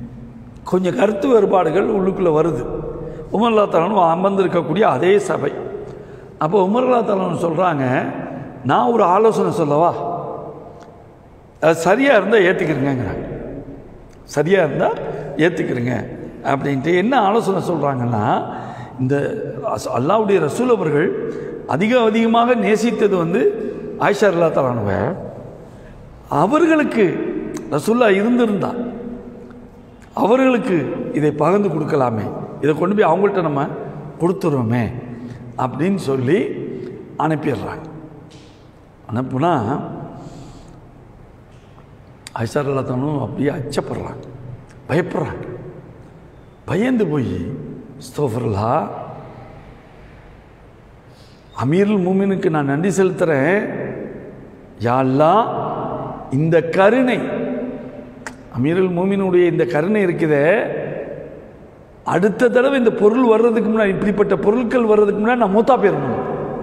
கொஞ்சம் கருத்து வேறுபாடுகள் உள்ளுக்குள்ளே வருது உமர்லா தலானு அமர்ந்திருக்கக்கூடிய அதே சபை அப்போ உமர்லா தலன் சொல்கிறாங்க நான் ஒரு ஆலோசனை சொல்லவா அது சரியாக இருந்தால் ஏற்றுக்கிறேங்கிறாங்க சரியாக இருந்தால் ஏற்றுக்கிறேங்க அப்படின்ட்டு என்ன ஆலோசனை சொல்கிறாங்கன்னா இந்த அஸ்- அல்லாஹ்வுடைய ரசூல் அவர்கள் அதிக அதிகமாக நேசித்தது வந்து ஆயிஷா அல்லா தலானுவ அவர்களுக்கு ரசூல்லா இருந்திருந்தா அவர்களுக்கு இதை பகிர்ந்து கொடுக்கலாமே இதை கொண்டு போய் அவங்கள்ட்ட நம்ம கொடுத்துருவோமே அப்படின்னு சொல்லி அனுப்பிடுறாங்க அனுப்புனா ஐசார் எல்லாத்தானும் அப்படியே அச்சப்படுறாங்க பயப்படுறாங்க பயந்து போய் ஸ்தோஃபர்லா அமீருல் மூமினுக்கு நான் நன்றி செலுத்துகிறேன் யாரெல்லாம் இந்த கருணை அமீருல் மூமினுடைய இந்த கருணை இருக்குதே அடுத்த தடவை இந்த பொருள் வர்றதுக்கு முன்னாடி இப்படிப்பட்ட பொருட்கள் வர்றதுக்கு முன்னாடி நான் மூத்தா போயிடணும்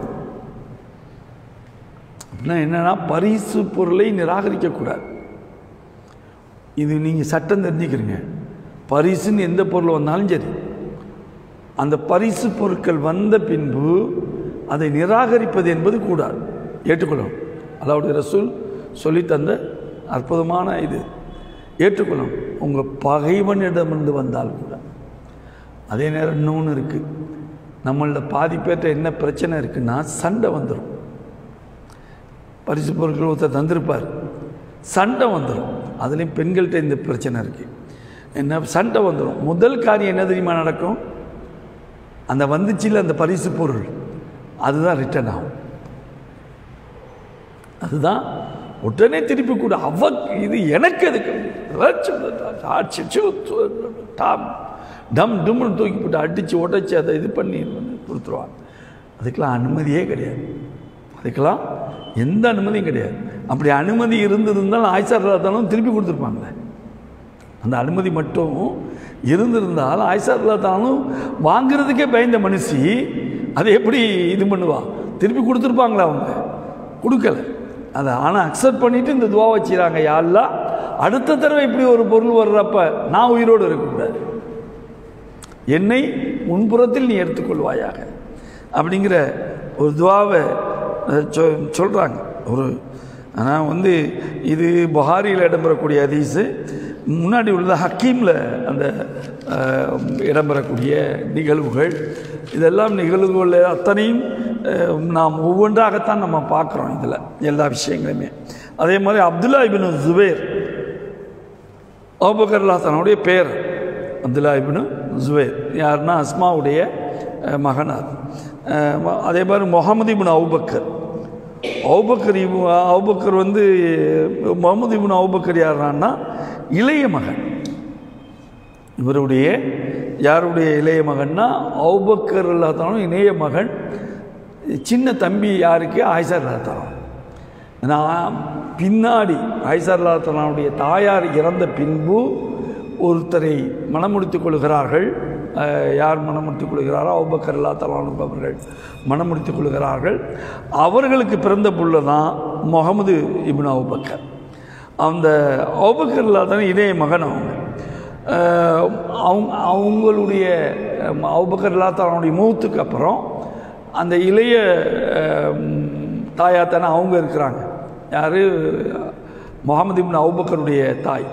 அப்படின்னா என்னன்னா பரிசு பொருளை நிராகரிக்கக்கூடாது இது நீங்கள் சட்டம் தெரிஞ்சுக்கிறீங்க பரிசுன்னு எந்த பொருள் வந்தாலும் சரி அந்த பரிசு பொருட்கள் வந்த பின்பு அதை நிராகரிப்பது என்பது கூடாது ஏற்றுக்கொள்ளும் அல்லாவுடைய ரசூல் சொல்லி தந்த அற்புதமான இது ஏற்றுக்கொள்ளும் உங்கள் பகைவனிடமிருந்து வந்தால் கூட அதே நேரம் இன்னொன்று இருக்குது நம்மள பாதி பேர்ட்ட என்ன பிரச்சனை இருக்குன்னா சண்டை வந்துடும் பரிசு பொருட்கள் ஒருத்தர் தந்திருப்பார் சண்டை வந்துடும் அதுலேயும் பெண்கள்கிட்ட இந்த பிரச்சனை இருக்குது என்ன சண்டை வந்துடும் முதல் காரியம் என்ன தெரியுமா நடக்கும் அந்த வந்துச்சுல அந்த பரிசு பொருள் அதுதான் ரிட்டர்ன் ஆகும் அதுதான் உடனே திருப்பி கூட அவ இது எனக்கு எதுக்கு ஆட்சி டாம் டம் டும்னு தூக்கி போட்டு அடித்து உடைச்சி அதை இது பண்ணி கொடுத்துருவாங்க அதுக்கெல்லாம் அனுமதியே கிடையாது அதுக்கெல்லாம் எந்த அனுமதியும் கிடையாது அப்படி அனுமதி இருந்திருந்தாலும் ஆய்சார் இருந்தாலும் திருப்பி கொடுத்துருப்பாங்களே அந்த அனுமதி மட்டும் இருந்திருந்தால் ஆயிஷா தானும் வாங்குறதுக்கே பயந்த மனுஷி அதை எப்படி இது பண்ணுவா திருப்பி கொடுத்துருப்பாங்களா அவங்க கொடுக்கல அதை ஆனால் அக்செப்ட் பண்ணிட்டு இந்த துவா வச்சுறாங்க யாரெல்லாம் அடுத்த தடவை இப்படி ஒரு பொருள் வர்றப்ப நான் உயிரோடு இருக்கக்கூடாது என்னை முன்புறத்தில் நீ எடுத்துக்கொள்வாயாக அப்படிங்கிற ஒரு துவாவை அஹ், சொ சொல்கிறாங்க ஒரு ஆனால் வந்து இது புகாரியில் இடம்பெறக்கூடிய ஹதீஸு முன்னாடி உள்ளது ஹக்கீமில் அந்த அஹ், இடம்பெறக்கூடிய நிகழ்வுகள் இதெல்லாம் நிகழ்வுகள் அத்தனையும் அஹ், நாம் ஒவ்வொன்றாகத்தான் நம்ம பார்க்குறோம் இதில் எல்லா விஷயங்களுமே அதே மாதிரி அப்துல்லா இபின் ஜுபேர் அபுபக்கர்லா தன்னுடைய பேர் அப்துல்லா இப்னு ஜுபேர் யாருன்னா அஸ்மாவுடைய அஹ், மகனார் அஹ், ம- அதே மாதிரி முகமது இப்னு அவுபக்கர் அவுபக்கர் இவ் அவுபக்கர் வந்து முகமது இப்னு அவுபக்கர் யாருன்னா இளைய மகன் இவருடைய யாருடைய இளைய மகன்னா அவுபக்கர் இல்லாதாலும் இளைய மகன் சின்ன தம்பி யாருக்கு ஆயிஷா இல்லாதாலும் நான் பின்னாடி ஐசர்லாத்தனுடைய தாயார் இறந்த பின்பு ஒருத்தரை மணமுடித்துக் கொள்கிறார்கள் அஹ், யார் மணமுடித்துக் கொள்கிறாரோ அவுபக்கர் அல்லா அவர்கள் மணமுடித்துக் கொள்கிறார்கள் அவர்களுக்கு பிறந்த புள்ள தான் முகமது இப்னு அவுபக்கர் அந்த அவுபக்கர் இல்லாதவன் இளைய மகன் அவங்க அஹ், அவங்க அவங்களுடைய அஹ், அவுபக்கர் இல்லாதவனுடைய மூத்துக்கு அப்புறம் அந்த இளைய அஹ், தாயார் தானே அவங்க இருக்கிறாங்க யார் முகமது இப்னு அவுபக்கருடைய தாய்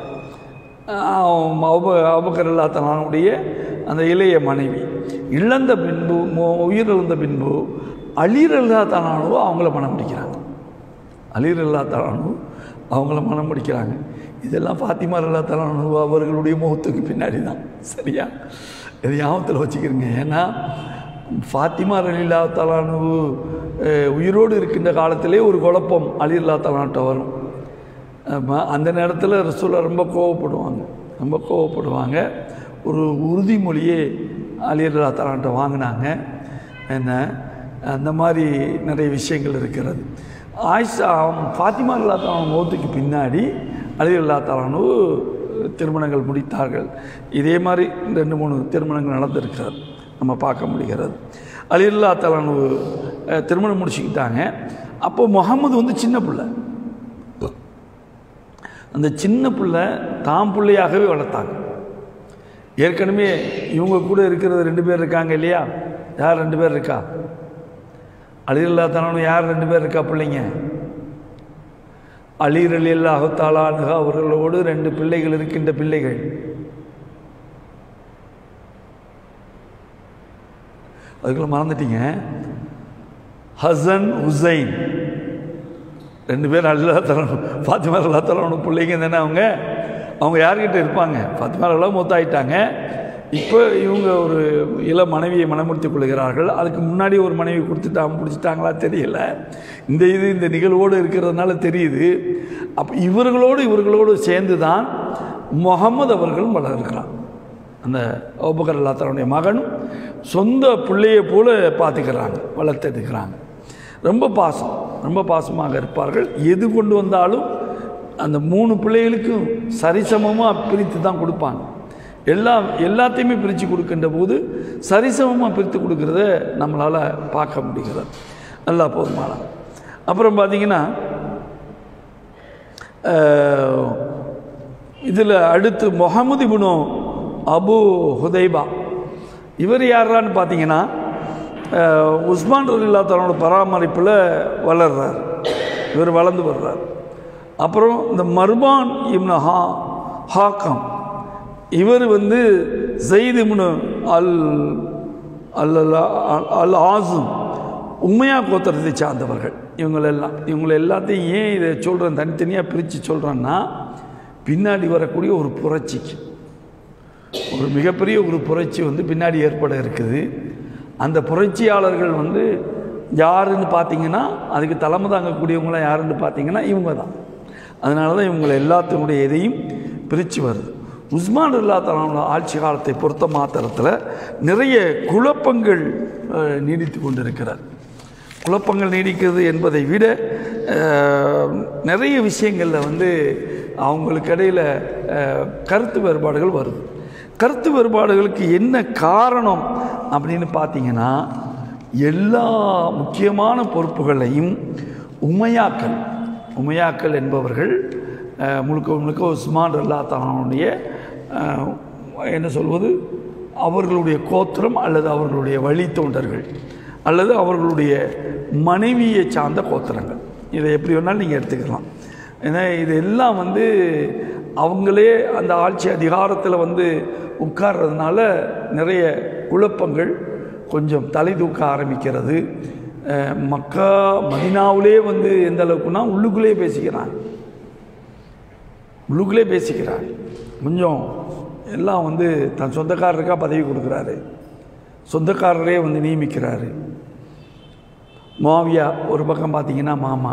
அஹ் அவுப அவுபக்கர் இல்லாத்தனுடைய அந்த இளைய மனைவி இழந்த பின்பு மு- உயிரிழந்த பின்பு அலீர் இல்லாத்தானோ அவங்கள மனம் முடிக்கிறாங்க அலீர் இல்லாத்தானோ அவங்கள மனம் முடிக்கிறாங்க இதெல்லாம் ஃபாத்திமா இல்லாத்தானோ அவர்களுடைய முகத்துக்கு பின்னாடி தான் சரியா இது ஞாபகத்தில் வச்சுக்கிறீங்க ஏன்னா ஃபாத்திமா அலில்லா தலானு உயிரோடு இருக்கின்ற காலத்திலே ஒரு குழப்பம் அலில்லா தலான்ட்ட வரும் ஆமா, அந்த நேரத்தில் ரசூலா ரொம்ப கோவப்படுவாங்க ரொம்ப கோவப்படுவாங்க ஒரு உறுதிமொழியே அலில்லா தலான்ட்ட வாங்கினாங்க என்ன அந்த மாதிரி நிறைய விஷயங்கள் இருக்கிறது ஆயிஷா ஃபாத்திமா அல்லா தலான் மௌத்துக்கு பின்னாடி அலி அல்லா தலானு திருமணங்கள் முடித்தார்கள் இதே மாதிரி ரெண்டு மூணு திருமணங்கள் நடந்திருக்கிறது நம்ம பார்க்க முடிகிறது அலில்லா தலானு அஹ், திருமணம் முடிச்சுக்கிட்டாங்க அப்போ முகமது வந்து சின்ன பிள்ளை அந்த சின்ன பிள்ளை தாம் பிள்ளையாகவே வளர்த்தாங்க ஏற்கனவே இவங்க கூட இருக்கிறது ரெண்டு பேர் இருக்காங்க இல்லையா யார் ரெண்டு பேர் இருக்கா அலி அல்லா தலானு யார் ரெண்டு பேர் இருக்கா பிள்ளைங்க அலி அலி அல்லாஹாலானுக அவர்களோடு ரெண்டு பிள்ளைகள் இருக்கின்ற பிள்ளைகள் அதுக்குள்ள மறந்துட்டீங்க ஹசன் ஹுசைன் ரெண்டு பேரும் அல்லா தரணும் ஃபாத்திமா அல்லா தரணும் பிள்ளைங்க தானே அவங்க அவங்க யார்கிட்ட இருப்பாங்க ஃபாத்திமா அல்லா மூத்தாயிட்டாங்க இப்போ இவங்க ஒரு இள மனைவியை மனமுடித்துக் கொள்கிறார்கள் அதுக்கு முன்னாடி ஒரு மனைவி கொடுத்துட்டாங்க பிடிச்சிட்டாங்களா தெரியல இந்த இது இந்த நிகழ்வோடு இருக்கிறதுனால தெரியுது அப்போ இவர்களோடு இவர்களோடு சேர்ந்து தான் முகமது அவர்களும் வளர்கிறான் அந்த அபுபக்கர் அல்லா தன்னுடைய மகனும் சொந்த பிள்ளையை போல பார்த்துக்கிறாங்க வளர்த்தெடுக்கிறாங்க ரொம்ப பாசம் ரொம்ப பாசமாக இருப்பார்கள் எது கொண்டு வந்தாலும் அந்த மூணு பிள்ளைகளுக்கும் சரிசமமாக பிரித்து தான் கொடுப்பாங்க எல்லா எல்லாத்தையுமே பிரித்து கொடுக்கின்ற போது சரிசமமாக பிரித்து கொடுக்கறத நம்மளால் பார்க்க முடிகிறது நல்லா போதுமான அப்புறம் பார்த்தீங்கன்னா இதில் அடுத்து முகமது இப்னு அபு ஹுதைபா இவர் யாரான்னு பார்த்தீங்கன்னா அஹ், உஸ்மான் ரலில்லா தன்னோட பராமரிப்பில் வளர்றார் இவர் வளர்ந்து வர்றார் அப்புறம் இந்த மர்பான் இப்னு ஹா ஹாக்கம் இவர் வந்து ஜெயித் இப்னு அல் அல் அல் அல் ஆசும் உண்மையா கோத்திரத்தை சார்ந்தவர்கள் இவங்களெல்லாம் இவங்களை எல்லாத்தையும் ஏன் இதை சொல்கிறேன் தனித்தனியாக பிரித்து சொல்கிறேன்னா பின்னாடி வரக்கூடிய ஒரு புரட்சிக்கு ஒரு மிகப்பெரிய ஒரு புரட்சி வந்து பின்னாடி ஏற்பட இருக்குது அந்த புரட்சியாளர்கள் வந்து யாருன்னு பார்த்தீங்கன்னா அதுக்கு தலைமை தாங்கக்கூடியவங்களாம் யாருன்னு பார்த்தீங்கன்னா இவங்க தான் அதனால தான் இவங்களை எல்லாத்தினுடைய இதையும் பிரித்து வருது உஸ்மான் அல்லா தலானோட ஆட்சி காலத்தை பொறுத்த மாத்திரத்தில் நிறைய குழப்பங்கள் அஹ், நீடித்து கொண்டிருக்கிறார் குழப்பங்கள் நீடிக்கிறது என்பதை விட அஹ், நிறைய விஷயங்களில் வந்து அவங்களுக்கு இடையில் அஹ், கருத்து வேறுபாடுகள் வருது கருத்து வேறுபாடுகளுக்கு என்ன காரணம் அப்படின்னு பார்த்தீங்கன்னா எல்லா முக்கியமான பொறுப்புகளையும் உமையாக்கள் உமையாக்கள் என்பவர்கள் அஹ், முழுக்க முழுக்க உஸ்மான் அல்லா தானுடைய என்ன சொல்வது அவர்களுடைய கோத்திரம் அல்லது அவர்களுடைய வழித்தோன்றர்கள் அல்லது அவர்களுடைய மனைவியை சார்ந்த கோத்திரங்கள் இதை எப்படி வேணாலும் நீங்கள் எடுத்துக்கலாம் ஏன்னா இது எல்லாம் வந்து அவங்களே அந்த ஆட்சி அதிகாரத்தில் வந்து உட்கார்றதுனால நிறைய குழப்பங்கள் கொஞ்சம் தலை தூக்க ஆரம்பிக்கிறது அஹ் மக்கா மதினாவிலே வந்து எந்த அளவுக்குன்னா உள்ளுக்குள்ளே பேசிக்கிறாங்க உள்ளுக்குள்ளே பேசிக்கிறாங்க கொஞ்சம் எல்லாம் வந்து தன் சொந்தக்காரருக்கா பதவி கொடுக்குறாரு சொந்தக்காரரே வந்து நியமிக்கிறாரு மாவியா ஒரு பக்கம் பார்த்தீங்கன்னா மாமா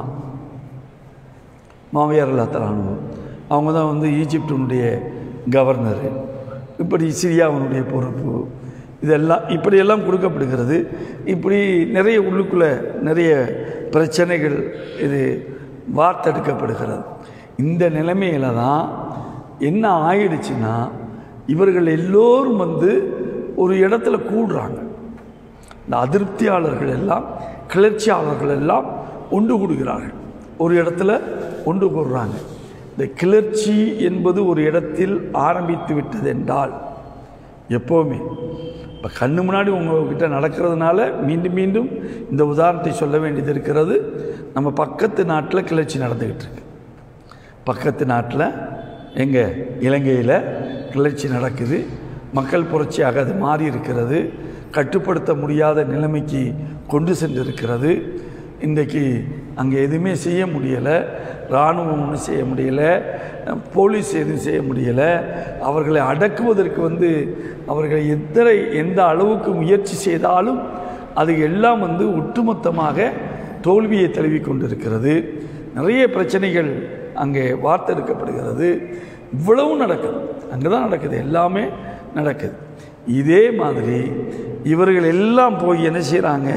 மாவியார் அல்லாத்தலானு அவங்க தான் வந்து ஈஜிப்டினுடைய கவர்னரு இப்படி சிரியாவினுடைய பொறுப்பு இதெல்லாம் இப்படியெல்லாம் கொடுக்கப்படுகிறது இப்படி நிறைய உள்ளுக்குள்ளே நிறைய பிரச்சனைகள் இது வார்த்தெடுக்கப்படுகிறது இந்த நிலைமையில தான் என்ன ஆயிடுச்சுன்னா இவர்கள் எல்லோரும் வந்து ஒரு இடத்துல கூடுறாங்க இந்த அதிருப்தியாளர்கள் எல்லாம் கிளர்ச்சியாளர்கள் எல்லாம் ஒன்று கூடுகிறார்கள் ஒரு இடத்துல ஒன்று கூடுறாங்க இந்த கிளர்ச்சி என்பது ஒரு இடத்தில் ஆரம்பித்து விட்டது என்றால் எப்போவுமே இப்போ கண்ணு முன்னாடி உங்ககிட்ட நடக்கிறதுனால மீண்டும் மீண்டும் இந்த உதாரணத்தை சொல்ல வேண்டியது இருக்கிறது நம்ம பக்கத்து நாட்டில் கிளர்ச்சி நடந்துக்கிட்டு இருக்கு பக்கத்து நாட்டில் எங்கே இலங்கையில் கிளர்ச்சி நடக்குது மக்கள் புரட்சியாக அது மாறி இருக்கிறது கட்டுப்படுத்த முடியாத நிலைமைக்கு கொண்டு சென்றிருக்கிறது இன்றைக்கு அங்கே எதுவுமே செய்ய முடியலை இராணுவம் ஒன்றும் செய்ய முடியலை போலீஸ் எதுவும் செய்ய முடியலை அவர்களை அடக்குவதற்கு வந்து அவர்கள் எத்தனை எந்த அளவுக்கு முயற்சி செய்தாலும் அது எல்லாம் வந்து ஒட்டுமொத்தமாக தோல்வியை தழுவி கொண்டிருக்கிறது நிறைய பிரச்சனைகள் அங்கே வார்த்தெடுக்கப்படுகிறது இவ்வளவு நடக்குது அங்கே தான் நடக்குது எல்லாமே நடக்குது இதே மாதிரி இவர்கள் எல்லாம் போய் என்ன செய்கிறாங்க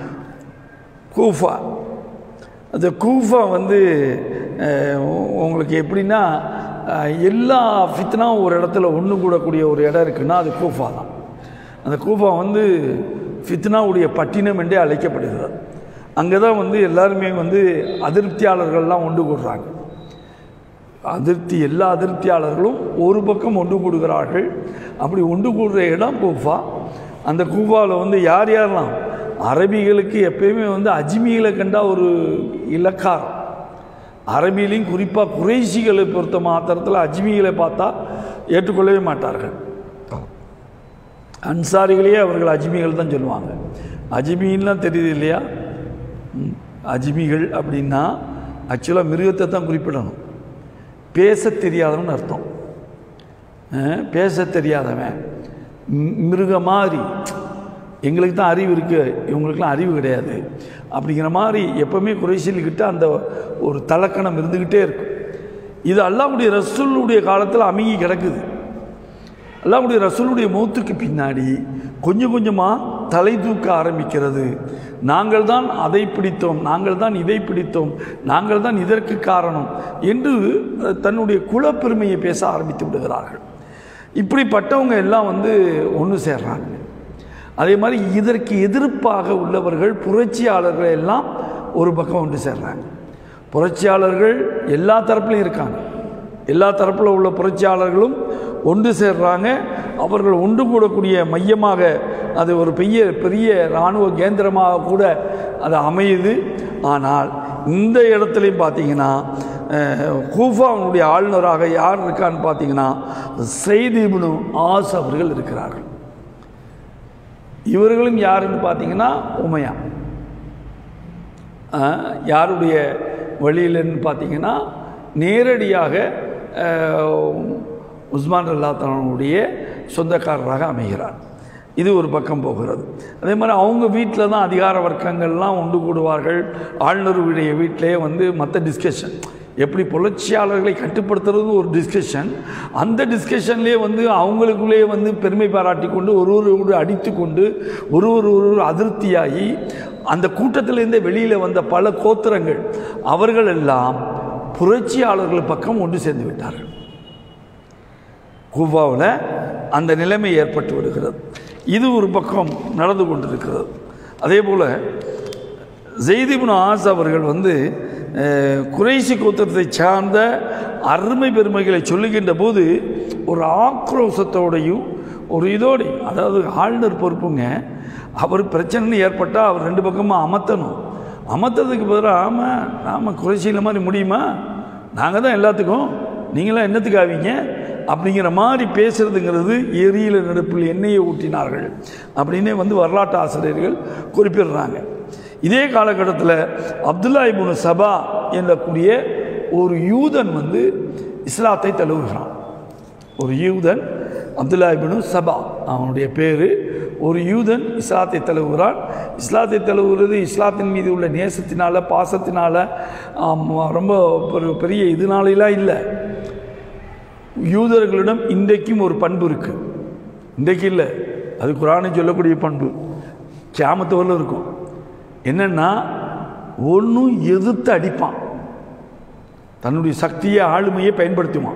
கூஃபா அந்த கூஃபா வந்து அஹ், உ- உங்களுக்கு எப்படின்னா அஹ், எல்லா ஃபித்னாவும் ஒரு இடத்துல ஒன்று கூடக்கூடிய ஒரு இடம் இருக்குன்னா அது கூஃபா தான் அந்த கூஃபா வந்து ஃபித்னாவுடைய பட்டினம் என்றே அழைக்கப்படுகிறது அங்கே தான் வந்து எல்லாருமே வந்து அதிருப்தியாளர்கள்லாம் ஒன்று கூடுறாங்க அதிருப்தி எல்லா அதிருப்தியாளர்களும் ஒரு பக்கம் ஒன்று கூடுகிறார்கள் அப்படி ஒன்று கூடுற இடம் கூஃபா அந்த கூஃபாவில் வந்து யார் யாரெல்லாம் அரபிகளுக்கு எப்பயுமே வந்து அஜ்மிகளை கண்டா ஒரு இலக்காரம் அரபிலையும் குறிப்பாக குறைசிகளை பொறுத்த மாத்திரத்தில் அஜ்மிகளை பார்த்தா ஏற்றுக்கொள்ளவே மாட்டார்கள் அன்சாரிகளையே அவர்கள் அஜ்மிகள் தான் சொல்லுவாங்க அஜ்மின்லாம் தெரியுது இல்லையா ம், அஜ்மிகள் அப்படின்னா ஆக்சுவலாக மிருகத்தை தான் குறிப்பிடணும் பேச தெரியாதவன்னு அர்த்தம் அஹ், பேச தெரியாதவன் ம், மிருகம் மாதிரி எங்களுக்கு தான் அறிவு இருக்குது இவங்களுக்குலாம் அறிவு கிடையாது அப்படிங்கிற மாதிரி எப்பவுமே குறைசில்கிட்ட அந்த ஒரு தலக்கணம் இருந்துக்கிட்டே இருக்கும் இது அல்லாஹ்வுடைய ரசூலுடைய காலத்தில் அமுங்கி கிடக்குது அல்லாஹ்வுடைய ரசூலுடைய மௌத்துக்கு பின்னாடி கொஞ்சம் கொஞ்சமாக தலை தூக்க ஆரம்பிக்கிறது நாங்கள் தான் அதை பிடித்தோம் நாங்கள் தான் இதை பிடித்தோம் நாங்கள் தான் இதற்கு காரணம் என்று அஹ், தன்னுடைய குலப்பெருமையை பேச ஆரம்பித்து விடுகிறார்கள் இப்படிப்பட்டவங்க எல்லாம் வந்து ஒன்று சேர்றாங்க அதே மாதிரி இதற்கு எதிர்ப்பாக உள்ளவர்கள் புரட்சியாளர்கள் எல்லாம் ஒரு பக்கம் ஒன்று சேர்றாங்க புரட்சியாளர்கள் எல்லா தரப்புலையும் இருக்காங்க எல்லா தரப்பில் உள்ள புரட்சியாளர்களும் ஒன்று சேர்றாங்க அவர்கள் ஒன்று கூடக்கூடிய மையமாக அது ஒரு பெரிய பெரிய இராணுவ கேந்திரமாக கூட அது அமையுது ஆனால் இந்த இடத்துலையும் பார்த்தீங்கன்னா அஹ், கூஃபாவுடைய ஆளுநராக யார் இருக்கான்னு பார்த்தீங்கன்னா செய்திபுனு ஆஸ் அவர்கள் இருக்கிறார்கள் இவர்களும் யாருன்னு பார்த்தீங்கன்னா உமையா அஹ், யாருடைய வழியிலன்னு பார்த்தீங்கன்னா நேரடியாக அஹ், உஸ்மான் அல்லாத்தனுடைய சொந்தக்காரராக அமைகிறார் இது ஒரு பக்கம் போகிறது அதே மாதிரி அவங்க வீட்டில் தான் அதிகார வர்க்கங்கள்லாம் ஒன்று கூடுவார்கள் ஆளுநருடைய வீட்டிலே வந்து மற்ற டிஸ்கஷன் எப்படி புரட்சியாளர்களை கட்டுப்படுத்துறது ஒரு டிஸ்கஷன் அந்த டிஸ்கஷன்லேயே வந்து அவங்களுக்குள்ளேயே வந்து பெருமை பாராட்டி கொண்டு ஒரு ஒரு அடித்து கொண்டு ஒரு ஒரு ஒரு அதிருப்தியாகி அந்த கூட்டத்திலேருந்தே வெளியில் வந்த பல கோத்திரங்கள் அவர்கள் எல்லாம் புரட்சியாளர்கள் பக்கம் ஒன்று சேர்ந்து விட்டார்கள் கூபாவில் அந்த நிலைமை ஏற்பட்டு விடுகிறது இது ஒரு பக்கம் நடந்து கொண்டிருக்கிறது அதே போல் ஜெய்திபுன் ஆஸ் அவர்கள் வந்து அஹ், குறைசி கோத்திரத்தை சார்ந்த அருமை பெருமைகளை சொல்லுகின்ற போது ஒரு ஆக்ரோஷத்தோடையும் ஒரு இதோடையும் அதாவது ஆளுநர் பொறுப்புங்க அவர் பிரச்சனைன்னு ஏற்பட்டால் அவர் ரெண்டு பக்கமும் அமர்த்தணும் அமர்த்ததுக்கு பதிலாக ஆமாம் நாம குறைசியில் மாதிரி முடியுமா நாங்கள் தான் எல்லாத்துக்கும் நீங்களாம் என்னத்துக்கு ஆவீங்க அப்படிங்கிற மாதிரி பேசுறதுங்கிறது எரியில நெருப்பில் எண்ணெயை ஊட்டினார்கள் அப்படின்னே வந்து வரலாற்று ஆசிரியர்கள் குறிப்பிடுறாங்க இதே காலகட்டத்தில் அப்துல்லா இப்னு சபா என்னக்கூடிய ஒரு யூதன் வந்து இஸ்லாத்தை தழுவுகிறான் ஒரு யூதன் அப்துல்லா இப்னு சபா அவனுடைய பேர் ஒரு யூதன் இஸ்லாத்தை தழுவுகிறான் இஸ்லாத்தை தழுவுறது இஸ்லாத்தின் மீது உள்ள நேசத்தினால பாசத்தினால ஆம், ரொம்ப ஒரு பெரிய இதனாலலாம் இல்லை யூதர்களிடம் இன்றைக்கும் ஒரு பண்பு இருக்கு இன்றைக்கு இல்லை அது குரானை சொல்லக்கூடிய பண்பு கியாமத்து வரலும் இருக்கும் என்னன்னா ஒன்றும் எதிர்த்து அடிப்பான் தன்னுடைய சக்தியை ஆளுமையை பயன்படுத்துவான்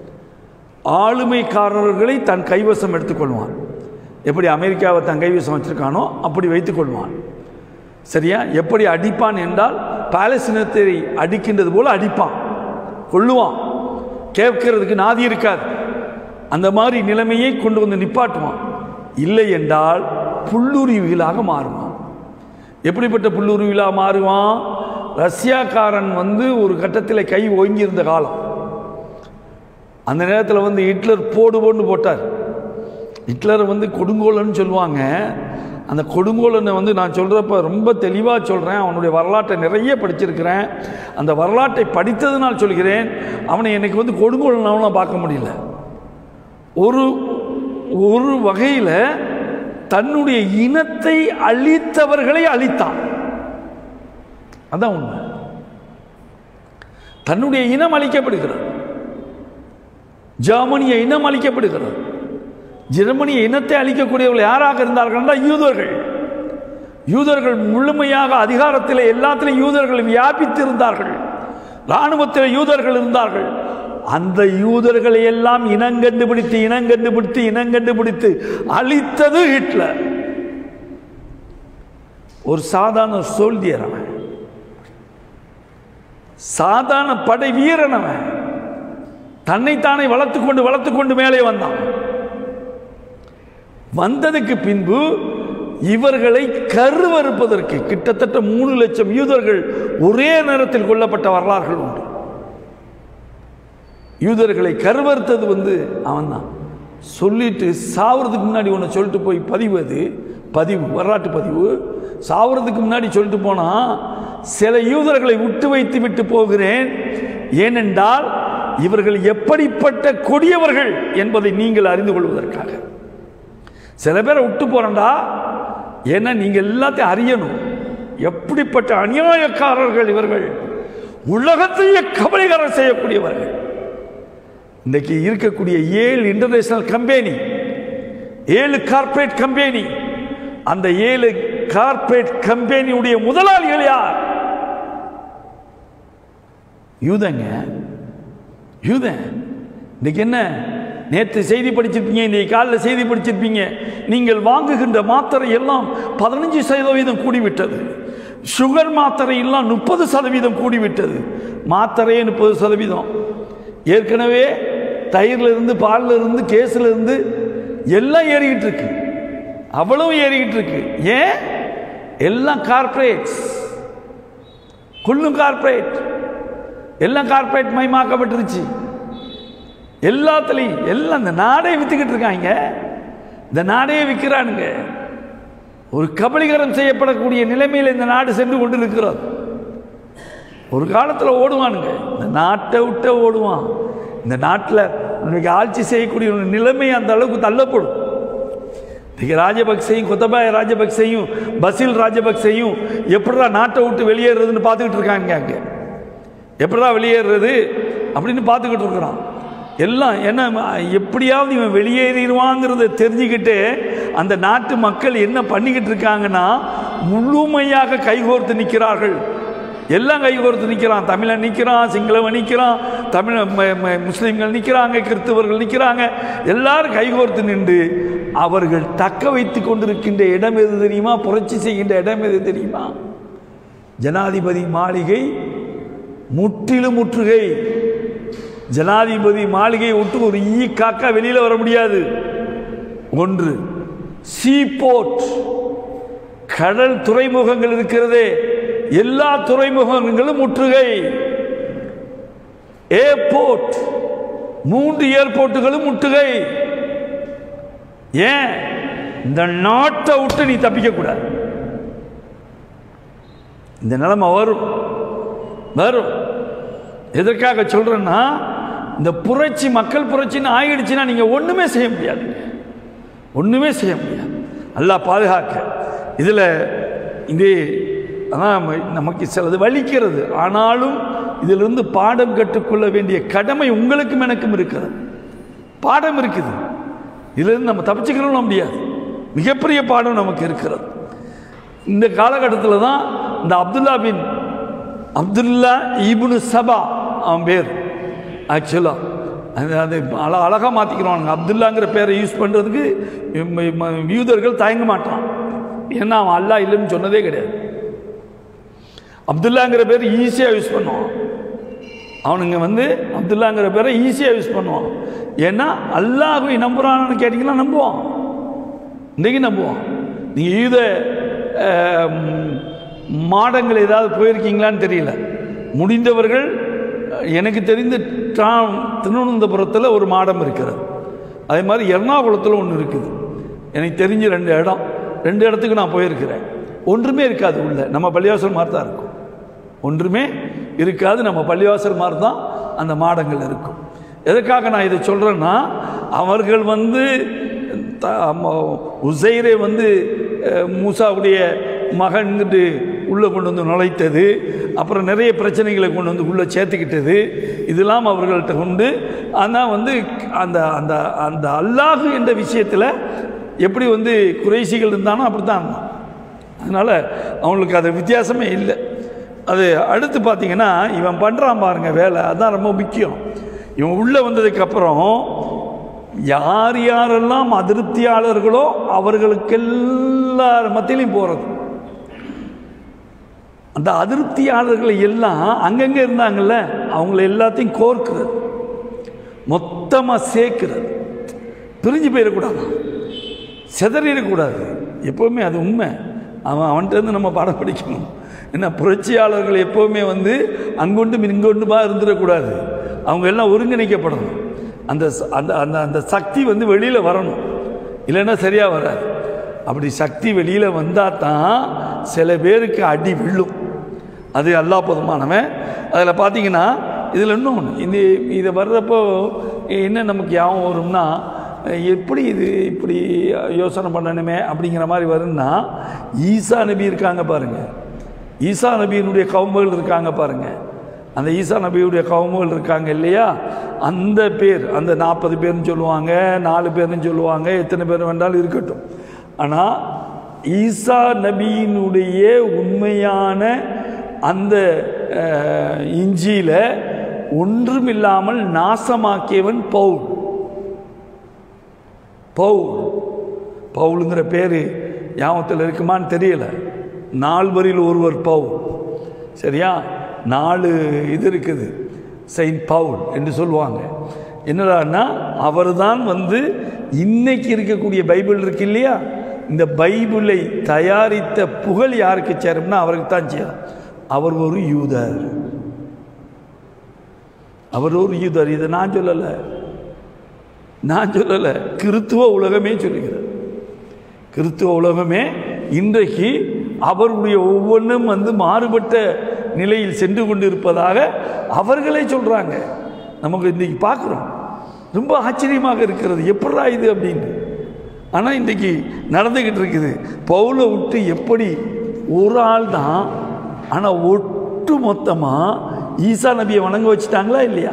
ஆளுமைக்காரர்களை தன் கைவசம் எடுத்துக்கொள்வான் எப்படி அமெரிக்காவை தன் கைவசம் வச்சிருக்கானோ அப்படி வைத்துக்கொள்வான் சரியா எப்படி அடிப்பான் என்றால் பாலஸ்தீனத்தை அடிக்கின்றது போல அடிப்பான் கொள்ளுவான் கேட்கறதுக்கு நாதி இருக்காது அந்த மாதிரி நிலைமையை கொண்டு வந்து நிப்பாட்டுவான் இல்லை என்றால் புல்லுருவிகளாக மாறுவான் எப்படிப்பட்ட புல்லுருவிகளாக மாறுவான் ரஷ்யாக்காரன் வந்து ஒரு கட்டத்தில் கை ஓங்கியிருந்த காலம் அந்த நேரத்தில் வந்து ஹிட்லர் போடு போன்னு போட்டார் ஹிட்லர் வந்து கொடுங்கோலன்னு சொல்லுவாங்க அந்த கொடுங்கோலனை வந்து நான் சொல்கிறப்ப ரொம்ப தெளிவாக சொல்கிறேன் அவனுடைய வரலாற்றை நிறைய படிச்சிருக்கிறேன் அந்த வரலாற்றை படித்ததுனால் சொல்கிறேன் அவனை எனக்கு வந்து கொடுங்கோலனாவும் பார்க்க முடியல ஒரு ஒரு வகையில் தன்னுடைய இனத்தை அழித்தவர்களை அழித்தான் அதான் உண்மை தன்னுடைய இனம் அழிக்கப்படுகிறது ஜெர்மனிய இனம் அழிக்கப்படுகிறது ஜெர்மனிய இனத்தை அழிக்கக்கூடியவர்கள் யாராக இருந்தார்கள் என்றால் யூதர்கள் யூதர்கள் முழுமையாக அதிகாரத்தில் எல்லாத்திலும் யூதர்கள் வியாபித்திருந்தார்கள் இராணுவத்தில் யூதர்கள் இருந்தார்கள் அந்த யூதர்களை எல்லாம் இனங்கண்டுபிடித்து இனங்கண்டுபிடித்து இனங்கண்டுபிடித்து அழித்தது ஹிட்லர் ஒரு சாதாரண சோல்தியர் அவன் சாதாரண படை வீரன் அவன் தன்னைத்தானே வளர்த்து கொண்டு வளர்த்து கொண்டு மேலே வந்தான் வந்ததுக்கு பின்பு இவர்களை கருவறுப்பதற்கு கிட்டத்தட்ட மூணு லட்சம் யூதர்கள் ஒரே நேரத்தில் கொல்லப்பட்ட வரலாறுகள் உண்டு யூதர்களை கருவறுத்தது வந்து அவன்தான் சொல்லிட்டு சாவறதுக்கு முன்னாடி ஒன்று சொல்லிட்டு போய் பதிவு அது பதிவு வரலாற்று பதிவு சாவறதுக்கு முன்னாடி சொல்லிட்டு போனா சில யூதர்களை விட்டு வைத்து விட்டு போகிறேன் ஏனென்றால் இவர்கள் எப்படிப்பட்ட கொடியவர்கள் என்பதை நீங்கள் அறிந்து கொள்வதற்காக சில பேரை விட்டு போறேன்டா ஏன்னா நீங்க எல்லாத்தையும் அறியணும் எப்படிப்பட்ட அநியாயக்காரர்கள் இவர்கள் உலகத்தையே கபலிகரம் செய்யக்கூடியவர்கள் இன்றைக்கு இருக்கக்கூடிய ஏழு இன்டர்நேஷனல் கம்பெனி ஏழு கார்ப்பரேட் கம்பெனி அந்த ஏழு கார்ப்பரேட் கம்பெனியுடைய முதலாளிகள் யார் யூதங்க யூதன் இன்னைக்கு என்ன நேற்று செய்தி படிச்சிருப்பீங்க இன்னைக்கு காலையில் செய்தி படிச்சிருப்பீங்க நீங்கள் வாங்குகின்ற மாத்திரை எல்லாம் பதினஞ்சு சதவீதம் கூடிவிட்டது சுகர் மாத்திரை எல்லாம் முப்பது சதவீதம் கூடிவிட்டது மாத்திரையே முப்பது சதவீதம் ஏற்கனவே தயிர்ல இருந்து பால்ல இருந்து கேஸ்ல இருந்து எல்லாம் ஏறிக்கிட்டு இருக்கு அவ்வளவு ஏறிக்கிட்டு இருக்கு ஏன் எல்லாம் கார்ப்பரேட்ஸ் குள்ளும் கார்ப்பரேட் எல்லாம் கார்ப்பரேட் மயமாக்கப்பட்டுருச்சு எல்லாத்துலேயும் எல்லாம் இந்த நாடே வித்துக்கிட்டு இருக்காங்க இந்த நாடே விற்கிறானுங்க ஒரு கபலீகரம் செய்யப்படக்கூடிய நிலைமையில் இந்த நாடு சென்று கொண்டு இருக்கிறது ஒரு காலத்தில் ஓடுவானுங்க இந்த நாட்டை விட்ட ஓடுவான் இந்த நாட்டில் இன்னைக்கு ஆட்சி செய்யக்கூடிய ஒரு நிலைமை அந்த அளவுக்கு தள்ளப்படும் இன்னைக்கு ராஜபக்சையும் கொத்தபாய ராஜபக்சையும் பசில் ராஜபக்சையும் எப்படிடா நாட்டை விட்டு வெளியேறதுன்னு பார்த்துக்கிட்டு இருக்காங்க அங்கே எப்படிடா வெளியேறுறது அப்படின்னு பார்த்துக்கிட்டு இருக்கிறான் எல்லாம் என்ன எப்படியாவது இவன் வெளியேறிடுவாங்கிறத தெரிஞ்சுக்கிட்டு அந்த நாட்டு மக்கள் என்ன பண்ணிக்கிட்டு இருக்காங்கன்னா முழுமையாக கைகோர்த்து நிற்கிறார்கள் எல்லாம் கைகோர்த்து நிற்கிறான் தமிழன் நிற்கிறான் சிங்களவன் நிற்கிறான் தமிழ் ம- ம- முஸ்லீம்கள் நிற்கிறாங்க கிறிஸ்தவர்கள் நிற்கிறாங்க எல்லாரும் கைகோர்த்து நின்று அவர்கள் தக்க வைத்து கொண்டிருக்கின்ற இடம் எது தெரியுமா புரட்சி செய்கின்ற இடம் எது தெரியுமா ஜனாதிபதி மாளிகை முற்றிலும் முற்றுகை ஜனாதிபதி மாளிகையை விட்டு ஒரு ஈ காக்கா வெளியில வர முடியாது ஒன்று சீபோர்ட் கடல் துறைமுகங்கள் இருக்கிறதே எல்லா துறைமுகங்களும் முற்றுகை ஏர்போர்ட் மூன்று ஏர்போர்ட்டுகளும் முற்றுகை ஏன் இந்த நாட்டை விட்டு நீ தப்பிக்க கூடாது இந்த நிலைமை வரும் வரும் எதற்காக சொல்றேன்னா இந்த புரட்சி மக்கள் புரட்சின்னு ஆகிடுச்சுன்னா நீங்க ஒண்ணுமே செய்ய முடியாது ஒண்ணுமே செய்ய முடியாது அல்லாஹ் பாதுகாக்க இதுல இது அதான் நம்ம- நமக்கு சிலது வலிக்கிறது ஆனாலும் இதிலிருந்து பாடம் கற்றுக்கொள்ள வேண்டிய கடமை உங்களுக்கும் எனக்கும் இருக்கிறது பாடம் இருக்குது இதிலிருந்து நம்ம தப்பிச்சுக்கிறோம் முடியாது மிகப்பெரிய பாடம் நமக்கு இருக்கிறது இந்த காலகட்டத்தில் தான் இந்த அப்துல்லா பின் அப்துல்லா இப்னு சபா அவன் பேர் ஆக்சுவலாக அது அது அழ அழகாக மாற்றிக்கிறானுங்க அப்துல்லாங்கிற பேரை யூஸ் பண்ணுறதுக்கு யூதர்கள் தயங்க மாட்டான் ஏன்னா அவன் அல்லாஹ் இல்லைன்னு சொன்னதே கிடையாது அப்துல்லாங்கிற பேர் ஈஸியாக யூஸ் பண்ணுவான் அவனுங்க வந்து அப்துல்லாங்கிற பேரை ஈஸியாக யூஸ் பண்ணுவான் ஏன்னா அல்லாஹை நம்புறான்னு கேட்டிங்கன்னா நம்புவான் இன்றைக்கி நம்புவான் நீங்கள் யூத அஹ், ம், மாடங்கள் ஏதாவது போயிருக்கீங்களான்னு தெரியல முடிந்தவர்கள் அஹ், எனக்கு தெரிந்த டா திருவனந்தபுரத்தில் ஒரு மாடம் இருக்கிறது அதே மாதிரி எர்ணாகுளத்தில் ஒன்று இருக்குது எனக்கு தெரிஞ்ச ரெண்டு இடம் ரெண்டு இடத்துக்கு நான் போயிருக்கிறேன் ஒன்றுமே இருக்காது உள்ள நம்ம பள்ளிவாசல் மாதிரி தான் இருக்கும் ஒன்றுமே இருக்காது நம்ம பள்ளிவாசல் மாதிரி தான் அந்த மாடங்கள் இருக்கும் எதுக்காக நான் இதை சொல்கிறேன்னா அவர்கள் வந்து த- ம- உசைரை வந்து அஹ், மூசாவுடைய மகன்கிட்டு உள்ளே கொண்டு வந்து நுழைத்தது அப்புறம் நிறைய பிரச்சனைகளை கொண்டு வந்து உள்ளே சேர்த்துக்கிட்டது இதெல்லாம் அவர்கள்ட்ட கொண்டு ஆனால் வந்து அந்த அந்த அந்த அல்லாஹ் என்ற விஷயத்தில் எப்படி வந்து குறைசிகள் இருந்தானோ அப்படி தான் இருந்தான் அதனால் அவங்களுக்கு அது வித்தியாசமே இல்லை அது அடுத்து பார்த்தீங்கன்னா இவன் பண்ணுறான் பாருங்க வேலை அதான் ரொம்ப முக்கியம் இவன் உள்ளே வந்ததுக்கப்புறம் யார் யாரெல்லாம் அதிருப்தியாளர்களோ அவர்களுக்கெல்லார் மத்தியிலையும் போகிறது அந்த அதிருப்தியாளர்களை எல்லாம் அங்கங்கே இருந்தாங்கல்ல அவங்கள எல்லாத்தையும் கோர்க்கிறது மொத்தமாக சேர்க்கிறது பிரிஞ்சு போயிடக்கூடாது சிதறிடக்கூடாது எப்போவுமே அது உண்மை அவன் அவன்கிட்டருந்து நம்ம பாடம் படிக்கணும் ஏன்னா புரட்சியாளர்கள் எப்போவுமே வந்து அங்கொண்டும் இங்கொண்டுமா இருந்துடக்கூடாது அவங்க எல்லாம் ஒருங்கிணைக்கப்படணும் அந்த ச- அந்த அந்த அந்த சக்தி வந்து வெளியில் வரணும் இல்லைன்னா சரியாக வராது அப்படி சக்தி வெளியில் வந்தால் தான் சில பேருக்கு அடி விழும் அது அல்லா போதுமானவன் அதில் பார்த்தீங்கன்னா இதில் இன்னும் ஒன்று இந்த இதை வர்றப்போ என்ன நமக்கு ஞாபகம் வரும்னா எப்படி இது இப்படி யோசனை பண்ணணுமே அப்படிங்கிற மாதிரி வரும்னா ஈசா நபி இருக்காங்க பாருங்க ஈசா நபியினுடைய கவுமுகள் இருக்காங்க பாருங்க அந்த ஈசா நபியுடைய கவுமுகள் இருக்காங்க இல்லையா அந்த பேர் அந்த நாற்பது பேர்னு சொல்லுவாங்க நாலு பேர்னு சொல்லுவாங்க எத்தனை பேர் வேண்டாலும் இருக்கட்டும் ஆனால் ஈசா நபியினுடைய உண்மையான அந்த அஹ், இஞ்சியில ஒன்றுமில்லாமல் நாசமாக்கியவன் பவுல் பவுல் பவுலுங்கிற பேர் ஞாபகத்தில் இருக்குமான்னு தெரியல நால்வரில் ஒருவர் பவுல் சரியா நாலு இது இருக்குது செயின்ட் பவுல் என்று சொல்லுவாங்க என்னடான்னா அவர் தான் வந்து இன்னைக்கு இருக்கக்கூடிய பைபிள் இருக்கு இல்லையா இந்த பைபிளை தயாரித்த புகழ் யாருக்கு சேரும்னா அவருக்கு தான் சேரும் அவர் ஒரு யூதர் அவர் ஒரு யூதர் இதை நான் சொல்லலை நான் சொல்லலை கிறித்துவ உலகமே சொல்லுகிறது கிறித்துவ உலகமே இன்றைக்கு அவருடைய ஒவ்வொன்றும் வந்து மாறுபட்ட நிலையில் சென்று கொண்டிருப்பதாக அவர்களே சொல்கிறாங்க நமக்கு இன்றைக்கி பார்க்குறோம் ரொம்ப ஆச்சரியமாக இருக்கிறது எப்படா இது அப்படின்னு ஆனால் இன்றைக்கி நடந்துக்கிட்டு இருக்குது பவுலை விட்டு எப்படி ஒரு ஆள் தான் ஆனால் ஒட்டு மொத்தமாக ஈசா நபியை வணங்க வச்சுட்டாங்களா இல்லையா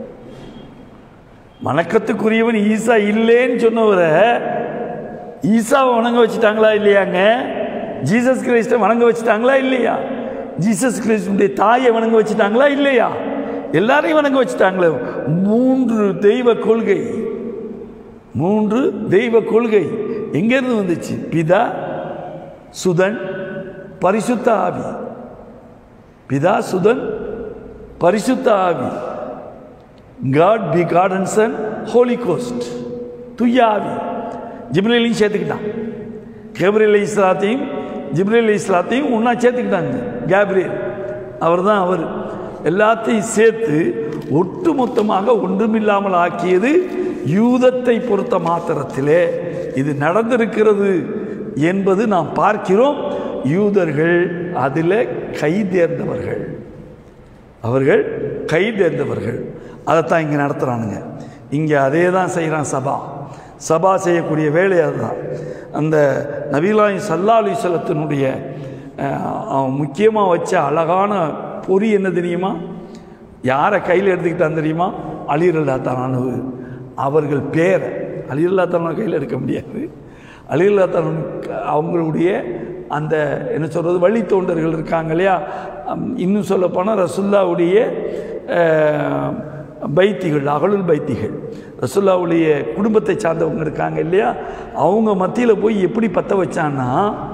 வணக்கத்துக்குரியவன் ஈசா இல்லைன்னு சொன்னவரை ஈசாவை வணங்க வச்சுட்டாங்களா இல்லையாங்க ஜீசஸ் கிறிஸ்ட வணங்க வச்சுட்டாங்களா இல்லையா ஜீசஸ் கிறிஸ்துடைய தாயை வணங்க வச்சுட்டாங்களா இல்லையா எல்லாரையும் வணங்க வச்சுட்டாங்களே மூன்று தெய்வ கொள்கை மூன்று தெய்வ கொள்கை எங்கேருந்து வந்துச்சு பிதா சுதன் பரிசுத்த ஆவி பிதா சுதன் பரிசுத்த ஆவி காட் பி God and Son Holy Ghost துய்ய ஆவி ஜிப்ரேலையும் சேர்த்துக்கிட்டான் கேப்ரியல் இஸ்லாத்தையும் ஜிப்ரேல் இஸ்லாத்தையும் ஒன்றா சேர்த்துக்கிட்டாங்க கேப்ரியல் அவர் தான் அவர் எல்லாத்தையும் சேர்த்து ஒட்டுமொத்தமாக ஒன்றுமில்லாமல் ஆக்கியது யூதத்தை பொறுத்த மாத்திரத்திலே இது நடந்திருக்கிறது என்பது நாம் பார்க்கிறோம் யூதர்கள் அதில் கை தேர்ந்தவர்கள் அவர்கள் கை தேர்ந்தவர்கள் அதைத்தான் இங்கே நடத்துகிறானுங்க இங்கே அதே தான் செய்கிறான் சபா சபா செய்யக்கூடிய வேலை அதுதான் அந்த நபீலாய் சல்லா அலிசலத்தினுடைய முக்கியமாக வச்ச அழகான பொறி என்ன தெரியுமா யாரை கையில் எடுத்துக்கிட்டான் தெரியுமா அலிரல்லா தானு அவர்கள் பேரை அலிரல்லா தான கையில் எடுக்க முடியாது அலிரல்லா தான் அவங்களுடைய அந்த என்ன சொல்கிறது வழித்தோண்டர்கள் இருக்காங்க இல்லையா அம், இன்னும் சொல்ல போனால் ரசுல்லாவுடைய அஹ், பைத்திகள் அகலுல் பைத்திகள் ரசுல்லாவுடைய குடும்பத்தை சார்ந்தவங்க இருக்காங்க இல்லையா அவங்க மத்தியில் போய் எப்படி பற்ற வச்சான்னா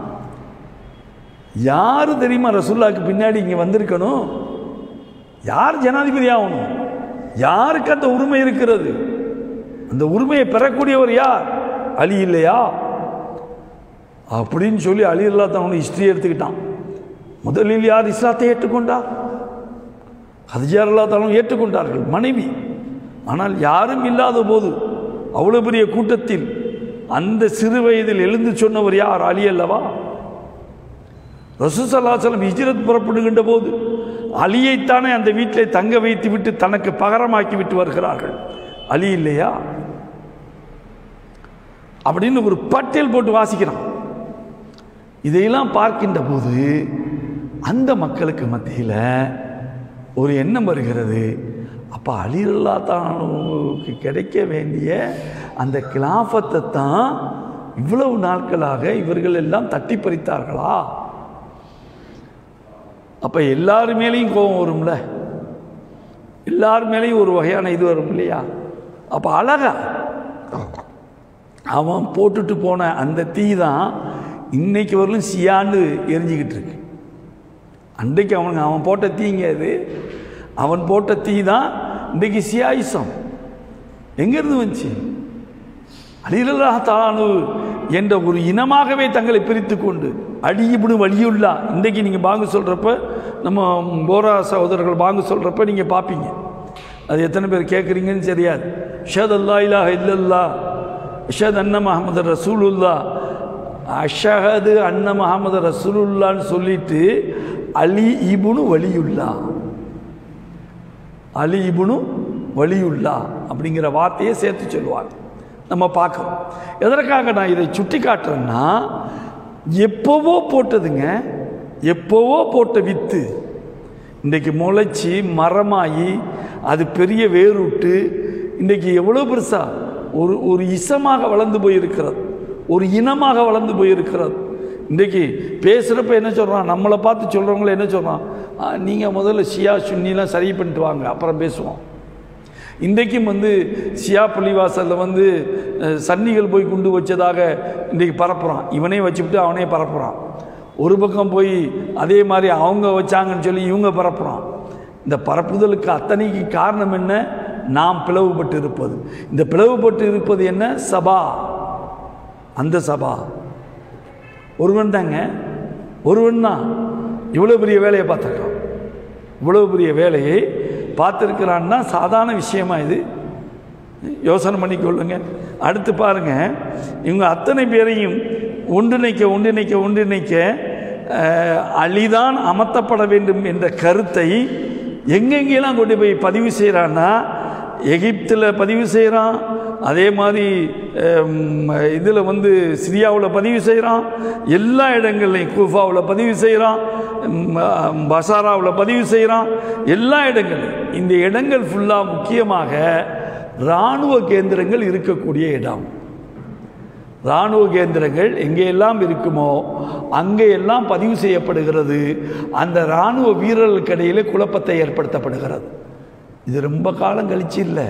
யார் தெரியுமா ரசுல்லாவுக்கு பின்னாடி இங்கே வந்திருக்கணும் யார் ஜனாதிபதி ஆகணும் யாருக்கு அந்த உரிமை இருக்கிறது அந்த உரிமையை பெறக்கூடியவர் யார் அலி இல்லையா அப்படின்னு சொல்லி அலி அல்லா தவணை ஹிஸ்டரி எடுத்துக்கிட்டான் முதலில் யார் இஸ்லாத்தை ஏற்றுக்கொண்டா ஹதிஜார் அல்லா தவணை ஏற்றுக்கொண்டார்கள் மனைவி ஆனால் யாரும் இல்லாத போது அவ்வளோ பெரிய கூட்டத்தில் அந்த சிறு வயதில் எழுந்து சொன்னவர் யார் அலி அல்லவா ரசூசல்லாசலம் ஹிஜ்ரத் புறப்படுகின்ற போது அலியைத்தானே அந்த வீட்டிலே தங்க வைத்து விட்டு தனக்கு பகரமாக்கி விட்டு வருகிறார்கள் அலி இல்லையா அப்படின்னு ஒரு பட்டியல் போட்டு வாசிக்கிறான் இதையெல்லாம் பார்க்கின்ற போது அந்த மக்களுக்கு மத்தியில் ஒரு எண்ணம் வருகிறது அப்போ அலிரல்லா தானுக்கு கிடைக்க வேண்டிய அந்த கிலாஃபத்தை தான் இவ்வளவு நாட்களாக இவர்கள் எல்லாம் தட்டி பறித்தார்களா அப்போ எல்லார் மேலேயும் கோபம் வரும்ல எல்லார் மேலேயும் ஒரு வகையான இது வரும் இல்லையா அப்போ அழகா அவன் போட்டுட்டு போன அந்த தீ தான் இன்னைக்கு வரலும் சியான்னு எரிஞ்சிக்கிட்டு இருக்கு அன்றைக்கு அவனுக்கு அவன் போட்ட தீங்க அது அவன் போட்ட தீ தான் இன்றைக்கு சியாயுசம் எங்கேருந்து வந்துச்சு அலிலல்லா தானு என்ற ஒரு இனமாகவே தங்களை பிரித்து கொண்டு அடியிபுடு வழியுள்ளா இன்றைக்கு நீங்கள் பாங்கு சொல்கிறப்ப நம்ம போரா சகோதரர்கள் பாங்கு சொல்கிறப்ப நீங்கள் பார்ப்பீங்க அது எத்தனை பேர் கேட்குறீங்கன்னு தெரியாது ஷத் அல்லா இலாஹ இல்லல்லா ஷத் அன்ன முஹம்மது ரசூலுல்லா அஷஹது அன்ன முஹம்மது ரசூலுல்லான்னு சொல்லிட்டு அலி இபுனு வலியுல்லா அலி இபுனு வலியுல்லா அப்படிங்கிற வார்த்தையை சேர்த்து சொல்லுவாங்க நம்ம பார்க்குறோம் எதற்காக நான் இதை சுட்டி காட்டுறேன்னா எப்போவோ போட்டதுங்க எப்போவோ போட்ட வித்து இன்றைக்கு முளைச்சி மரமாகி அது பெரிய வேறுட்டு இன்றைக்கு எவ்வளோ பெருசா ஒரு ஒரு இசமாக வளர்ந்து போயிருக்கிறது ஒரு இனமாக வளர்ந்து போயிருக்கிறது இன்றைக்கி பேசுகிறப்ப என்ன சொல்கிறான் நம்மளை பார்த்து சொல்கிறவங்கள என்ன சொல்கிறான் நீங்கள் முதல்ல ஷியா சுன்னிலாம் சரி பண்ணிட்டு வாங்க அப்புறம் பேசுவோம் இன்றைக்கும் வந்து சியா பள்ளிவாசலில் வந்து அஹ், சன்னிகள் போய் குண்டு வச்சதாக இன்றைக்கி பரப்புகிறான் இவனே வச்சுவிட்டு அவனே பரப்புகிறான் ஒரு பக்கம் போய் அதே மாதிரி அவங்க வச்சாங்கன்னு சொல்லி இவங்க பரப்புகிறான் இந்த பரப்புதலுக்கு அத்தனைக்கு காரணம் என்ன நாம் பிளவுபட்டு இருப்பது இந்த பிளவுபட்டு இருப்பது என்ன சபா அந்த சபா ஒருவன் தாங்க ஒருவன் தான் இவ்வளோ பெரிய வேலையை பார்த்துருக்கான் இவ்வளோ பெரிய வேலையை பார்த்துருக்கிறான்னா சாதாரண விஷயமா இது யோசனை பண்ணிக்கொள்ளுங்க அடுத்து பாருங்க இவங்க அத்தனை பேரையும் ஒன்றிணைக்க ஒன்றிணைக்க ஒன்றிணைக்க அஹ், அழிதான் அமர்த்தப்பட வேண்டும் என்ற கருத்தை எங்கெங்கெல்லாம் கொண்டு போய் பதிவு செய்கிறான்னா எகிப்தில் பதிவு செய்கிறான் அதே மாதிரி இதில் வந்து சிரியாவில் பதிவு செய்கிறான் எல்லா இடங்கள்லையும் கூஃபாவில் பதிவு செய்கிறான் பசாராவில் பதிவு செய்கிறான் எல்லா இடங்கள்லையும் இந்த இடங்கள் ஃபுல்லாக முக்கியமாக இராணுவ கேந்திரங்கள் இருக்கக்கூடிய இடம் இராணுவ கேந்திரங்கள் எங்கெல்லாம் இருக்குமோ அங்கேயெல்லாம் பதிவு செய்யப்படுகிறது அந்த இராணுவ வீரர்களுக்கு இடையிலே குழப்பத்தை ஏற்படுத்தப்படுகிறது இது ரொம்ப காலம் கழிச்சு இல்லை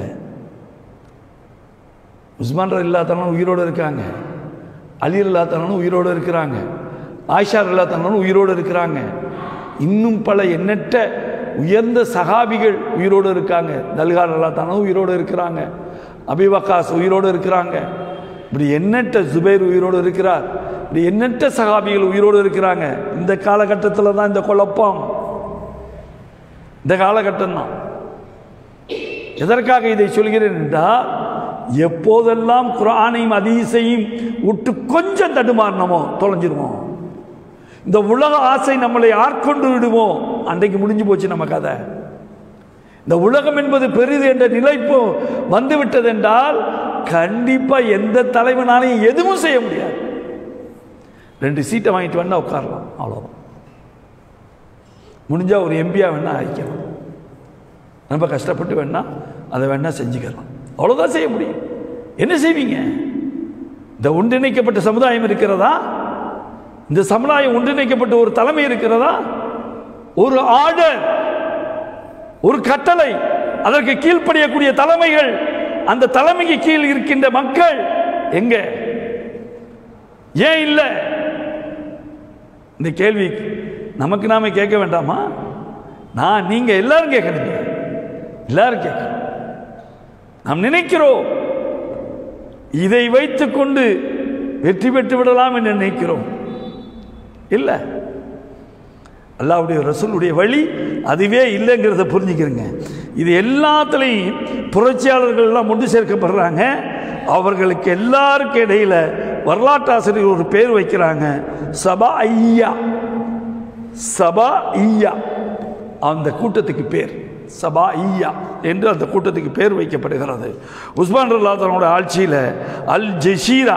உஸ்மான் இல்லாதவனும் உயிரோடு இருக்காங்க அலி இல்லாதவனும் உயிரோடு இருக்கிறாங்க ஆயிஷா இல்லாதவனும் உயிரோடு இருக்கிறாங்க இன்னும் பல எண்ணற்ற உயர்ந்த சகாபிகள் உயிரோடு இருக்காங்க தல்கார் இல்லாதவனும் உயிரோடு இருக்கிறாங்க அபிவகாஸ் உயிரோடு இருக்கிறாங்க இப்படி எண்ணற்ற ஜுபைர் உயிரோடு இருக்கிறார் இப்படி எண்ணற்ற சகாபிகள் உயிரோடு இருக்கிறாங்க இந்த காலகட்டத்தில் தான் இந்த குழப்பம் இந்த காலகட்டம் தான் எதற்காக இதை சொல்கிறேன் என்றால் எப்போதெல்லாம் குரானையும் அதீசையும் விட்டு கொஞ்சம் தடுமாறினமோ தொலைஞ்சிருவோம் இந்த உலக ஆசை நம்மளை ஆட்கொண்டு விடுவோம் அன்றைக்கு முடிஞ்சு போச்சு நம்ம கதை இந்த உலகம் என்பது பெரிது என்ற நிலைப்பு வந்து விட்டது என்றால் கண்டிப்பா எந்த தலைவனாலையும் எதுவும் செய்ய முடியாது ரெண்டு சீட்டை வாங்கிட்டு வேணா உட்காரலாம் அவ்வளோதான் முடிஞ்சா ஒரு எம்பியா வேணா ஆயிக்கலாம் ரொம்ப கஷ்டப்பட்டு வேணா அதை வேணா செஞ்சுக்கலாம் அவ்வளோதான் செய்ய முடியும் என்ன செய்வீங்க இந்த ஒன்றிணைக்கப்பட்ட சமுதாயம் இருக்கிறதா இந்த சமுதாயம் ஒன்றிணைக்கப்பட்ட ஒரு தலைமை இருக்கிறதா ஒரு ஆர்டர் ஒரு கட்டளை அதற்கு கீழ்ப்படியக்கூடிய தலைமைகள் அந்த தலைமைக்கு கீழ் இருக்கின்ற மக்கள் எங்க ஏன் இல்லை இந்த கேள்வி நமக்கு நாம கேட்க வேண்டாமா நான் நீங்க எல்லாரும் கேட்கணுங்க எல்லாரும் கேட்கணும் நாம் நினைக்கிறோம் இதை வைத்துக்கொண்டு வெற்றி பெற்று விடலாம் என்று நினைக்கிறோம் இல்லை அல்லாவுடைய ரசூலுடைய வழி அதுவே இல்லைங்கிறத புரிஞ்சுக்கிறங்க இது எல்லாத்துலேயும் புரட்சியாளர்கள் எல்லாம் ஒன்று சேர்க்கப்படுறாங்க அவர்களுக்கு எல்லாருக்கும் இடையில வரலாற்று ஆசிரியர் ஒரு பேர் வைக்கிறாங்க சபா ஐயா சபா ஐயா அந்த கூட்டத்துக்கு பேர் சபா ஐயா என்று அந்த கூட்டத்துக்கு பேர் வைக்கப்படுகிறது உஸ்மான் ரல்லாத்தனோட ஆட்சியில் அல் ஜெசீரா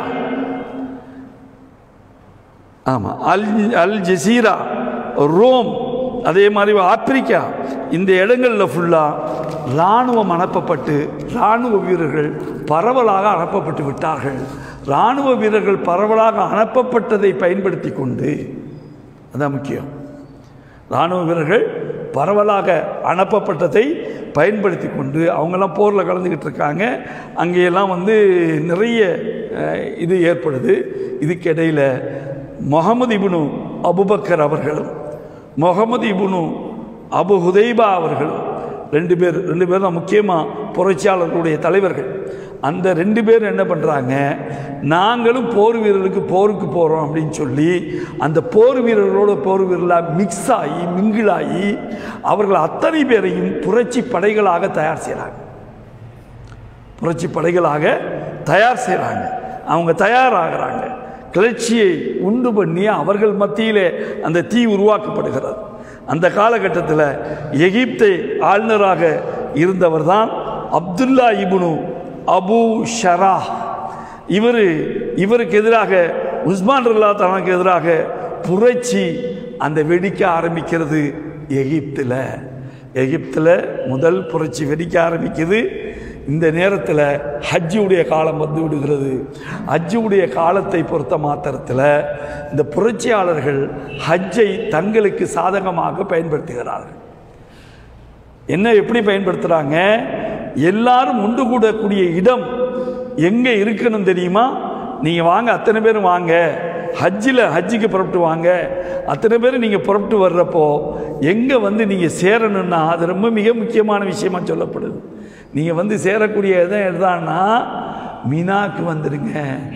ஆமாம் அல் அல் ஜசீரா ரோம் அதே மாதிரி ஆப்பிரிக்கா இந்த இடங்களில் ஃபுல்லாக இராணுவம் அனுப்பப்பட்டு இராணுவ வீரர்கள் பரவலாக அனுப்பப்பட்டு விட்டார்கள் இராணுவ வீரர்கள் பரவலாக அனுப்பப்பட்டதை பயன்படுத்தி கொண்டு அதான் முக்கியம் இராணுவ வீரர்கள் பரவலாக அனுப்பப்பட்டதை பயன்படுத்தி கொண்டு அவங்கெல்லாம் போரில் கலந்துக்கிட்டு இருக்காங்க அங்கேயெல்லாம் வந்து நிறைய அஹ், இது ஏற்படுது இதுக்கு இடையில் முகமது இப்னு அபுபக்கர் அவர்களும் முகமது இப்னு அபு ஹுதைபா அவர்களும் ரெண்டு பேர் ரெண்டு பேர் தான் முக்கியமாக புரட்சியாளர்களுடைய தலைவர்கள் அந்த ரெண்டு பேரும் என்ன பண்ணுறாங்க நாங்களும் போர் வீரர்களுக்கு போருக்கு போகிறோம் அப்படின்னு சொல்லி அந்த போர் வீரர்களோட போர் வீரர்களாக மிக்ஸ் ஆகி மிங்கிளாகி அவர்கள் அத்தனை பேரையும் புரட்சி படைகளாக தயார் செய்கிறாங்க புரட்சி படைகளாக தயார் செய்கிறாங்க அவங்க தயாராகிறாங்க கிளர்ச்சியை உண்டு பண்ணி அவர்கள் மத்தியிலே அந்த தீ உருவாக்கப்படுகிறது அந்த காலகட்டத்தில் எகிப்தை ஆளுநராக இருந்தவர் தான் அப்துல்லா இப்னு அபு ஷரா இவர் இவருக்கு எதிராக உஸ்மான் ரல்லா தனக்கு எதிராக புரட்சி அந்த வெடிக்க ஆரம்பிக்கிறது எகிப்தில் எகிப்தில் முதல் புரட்சி வெடிக்க ஆரம்பிக்குது இந்த நேரத்தில் ஹஜ்ஜுடைய காலம் வந்து விடுகிறது ஹஜ்ஜுடைய காலத்தை பொறுத்த மாத்திரத்தில் இந்த புரட்சியாளர்கள் ஹஜ்ஜை தங்களுக்கு சாதகமாக பயன்படுத்துகிறார்கள் என்ன எப்படி பயன்படுத்துகிறாங்க எல்லாரும் உண்டு கூடக்கூடிய இடம் எங்கே இருக்கணும் தெரியுமா நீங்கள் வாங்க அத்தனை பேரும் வாங்க ஹஜ்ஜில் ஹஜ்ஜுக்கு புறப்பட்டு வாங்க அத்தனை பேர் நீங்கள் புறப்பட்டு வர்றப்போ எங்கே வந்து நீங்கள் சேரணும்னா அது ரொம்ப மிக முக்கியமான விஷயமா சொல்லப்படுது நீங்கள் வந்து சேரக்கூடிய இடம் எதான்னா மினாக்கு வந்துடுங்க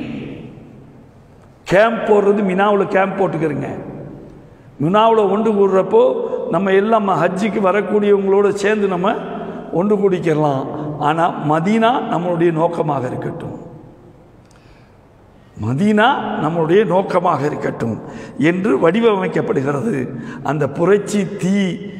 கேம்ப் போடுறது மினாவில் கேம்ப் போட்டுக்கிறங்க மினாவில் ஒன்று கூடுறப்போ நம்ம எல்லாம் ஹஜ்ஜிக்கு வரக்கூடியவங்களோட சேர்ந்து நம்ம ஒன்று கூடிக்கலாம் ஆனால் மதீனா நம்மளுடைய நோக்கமாக இருக்கட்டும் மதீனா நம்மளுடைய நோக்கமாக இருக்கட்டும் என்று வடிவமைக்கப்படுகிறது அந்த புரட்சி தீ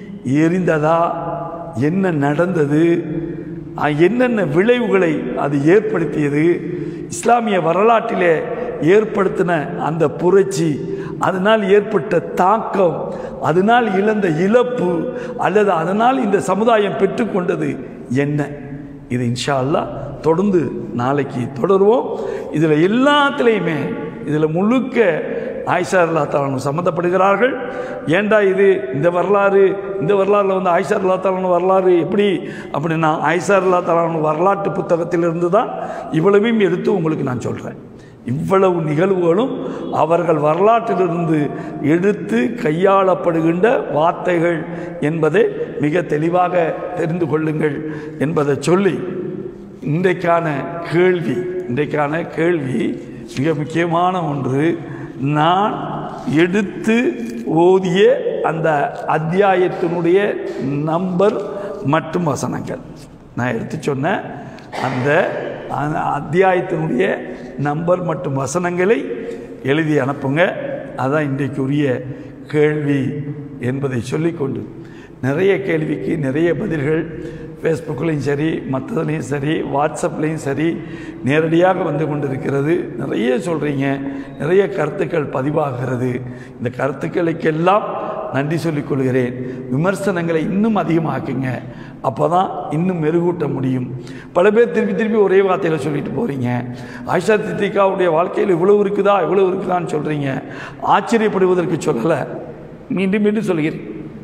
எரிந்ததா என்ன நடந்தது அஹ், என்னென்ன விளைவுகளை அது ஏற்படுத்தியது இஸ்லாமிய வரலாற்றிலே ஏற்படுத்தின அந்த புரட்சி அதனால் ஏற்பட்ட தாக்கம் அதனால் இழந்த இழப்பு அல்லது அதனால் இந்த சமுதாயம் பெற்றுக்கொண்டது என்ன இது இன்ஷா அல்லாஹ் தொடர்ந்து நாளைக்கு தொடருவோம் இதில் எல்லாத்துலேயுமே இதில் முழுக்க ஆயிஷா அல்லா தாலன் சம்மந்தப்படுகிறார்கள் ஏண்டா இது இந்த வரலாறு இந்த வரலாறுல வந்து ஆயிஷா அல்லா தாலன் வரலாறு எப்படி அப்படின்னா ஆயிஷா அல்லா தாலன் வரலாற்று புத்தகத்திலிருந்து தான் இவ்வளவையும் எடுத்து உங்களுக்கு நான் சொல்கிறேன் இவ்வளவு நிகழ்வுகளும் அவர்கள் வரலாற்றிலிருந்து எடுத்து கையாளப்படுகின்ற வார்த்தைகள் என்பதை மிக தெளிவாக தெரிந்து கொள்ளுங்கள் என்பதை சொல்லி இன்றைக்கான கேள்வி இன்றைக்கான கேள்வி மிக முக்கியமான ஒன்று நான் எடுத்து ஓதிய அந்த அத்தியாயத்தினுடைய நம்பர் மற்றும் வசனங்கள் நான் எடுத்து சொன்ன அந்த அந்த அத்தியாயத்தினுடைய நம்பர் மற்றும் வசனங்களை எழுதி அனுப்புங்க அதான் இன்றைக்குரிய கேள்வி என்பதை சொல்லிக்கொண்டு நிறைய கேள்விக்கு நிறைய பதில்கள் ஃபேஸ்புக்லேயும் சரி மற்றதுலேயும் சரி வாட்ஸ்அப்லேயும் சரி நேரடியாக வந்து கொண்டிருக்கிறது நிறைய சொல்கிறீங்க நிறைய கருத்துக்கள் பதிவாகிறது இந்த கருத்துக்களுக்கெல்லாம் நன்றி சொல்லிக் கொள்கிறேன் விமர்சனங்களை இன்னும் அதிகமாக்குங்க அப்போ தான் இன்னும் மெருகூட்ட முடியும் பல பேர் திருப்பி திருப்பி ஒரே வார்த்தையில் சொல்லிட்டு போகிறீங்க ஆயிஷா தித்திகாவுடைய வாழ்க்கையில் இவ்வளவு இருக்குதா இவ்வளவு இருக்குதான்னு சொல்கிறீங்க ஆச்சரியப்படுவதற்கு சொல்லலை மீண்டும் மீண்டும் சொல்கிறேன்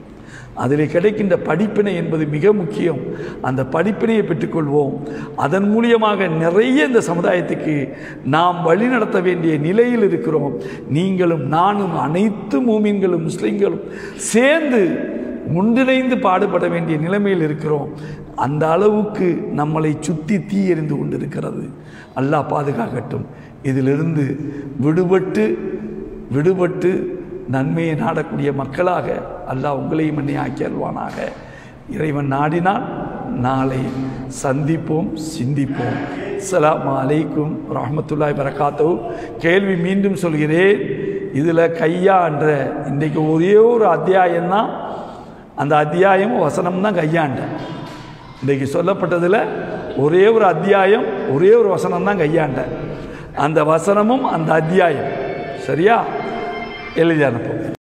அதில் கிடைக்கின்ற படிப்பினை என்பது மிக முக்கியம் அந்த படிப்பினையை பெற்றுக்கொள்வோம் அதன் மூலியமாக நிறைய இந்த சமுதாயத்துக்கு நாம் வழிநடத்த வேண்டிய நிலையில் இருக்கிறோம் நீங்களும் நானும் அனைத்து மூமின்களும் முஸ்லிம்களும் சேர்ந்து ஒன்றிணைந்து பாடுபட வேண்டிய நிலைமையில் இருக்கிறோம் அந்த அளவுக்கு நம்மளை சுற்றி தீ எறிந்து கொண்டிருக்கிறது அல்லாஹ் பாதுகாக்கட்டும் இதிலிருந்து விடுபட்டு விடுபட்டு நன்மையை நாடக்கூடிய மக்களாக அல்லாஹ் உங்களையும் என்னை ஆக்கி அல்வானாக இறைவன் நாடினால் நாளை சந்திப்போம் சிந்திப்போம் அஸ்ஸலாமு அலைக்கும் ரஹ்மத்துல்லாஹி வரகாத்தோ கேள்வி மீண்டும் சொல்கிறேன் இதில் கையான்ற இன்றைக்கு ஒரே ஒரு அத்தியாயம்தான் அந்த அத்தியாயம் வசனம் தான் கையாண்டேன் இன்றைக்கு சொல்லப்பட்டதில் ஒரே ஒரு அத்தியாயம் ஒரே ஒரு வசனம் தான் கையாண்டேன் அந்த வசனமும் அந்த அத்தியாயம் சரியா எழுதி அனுப்பும்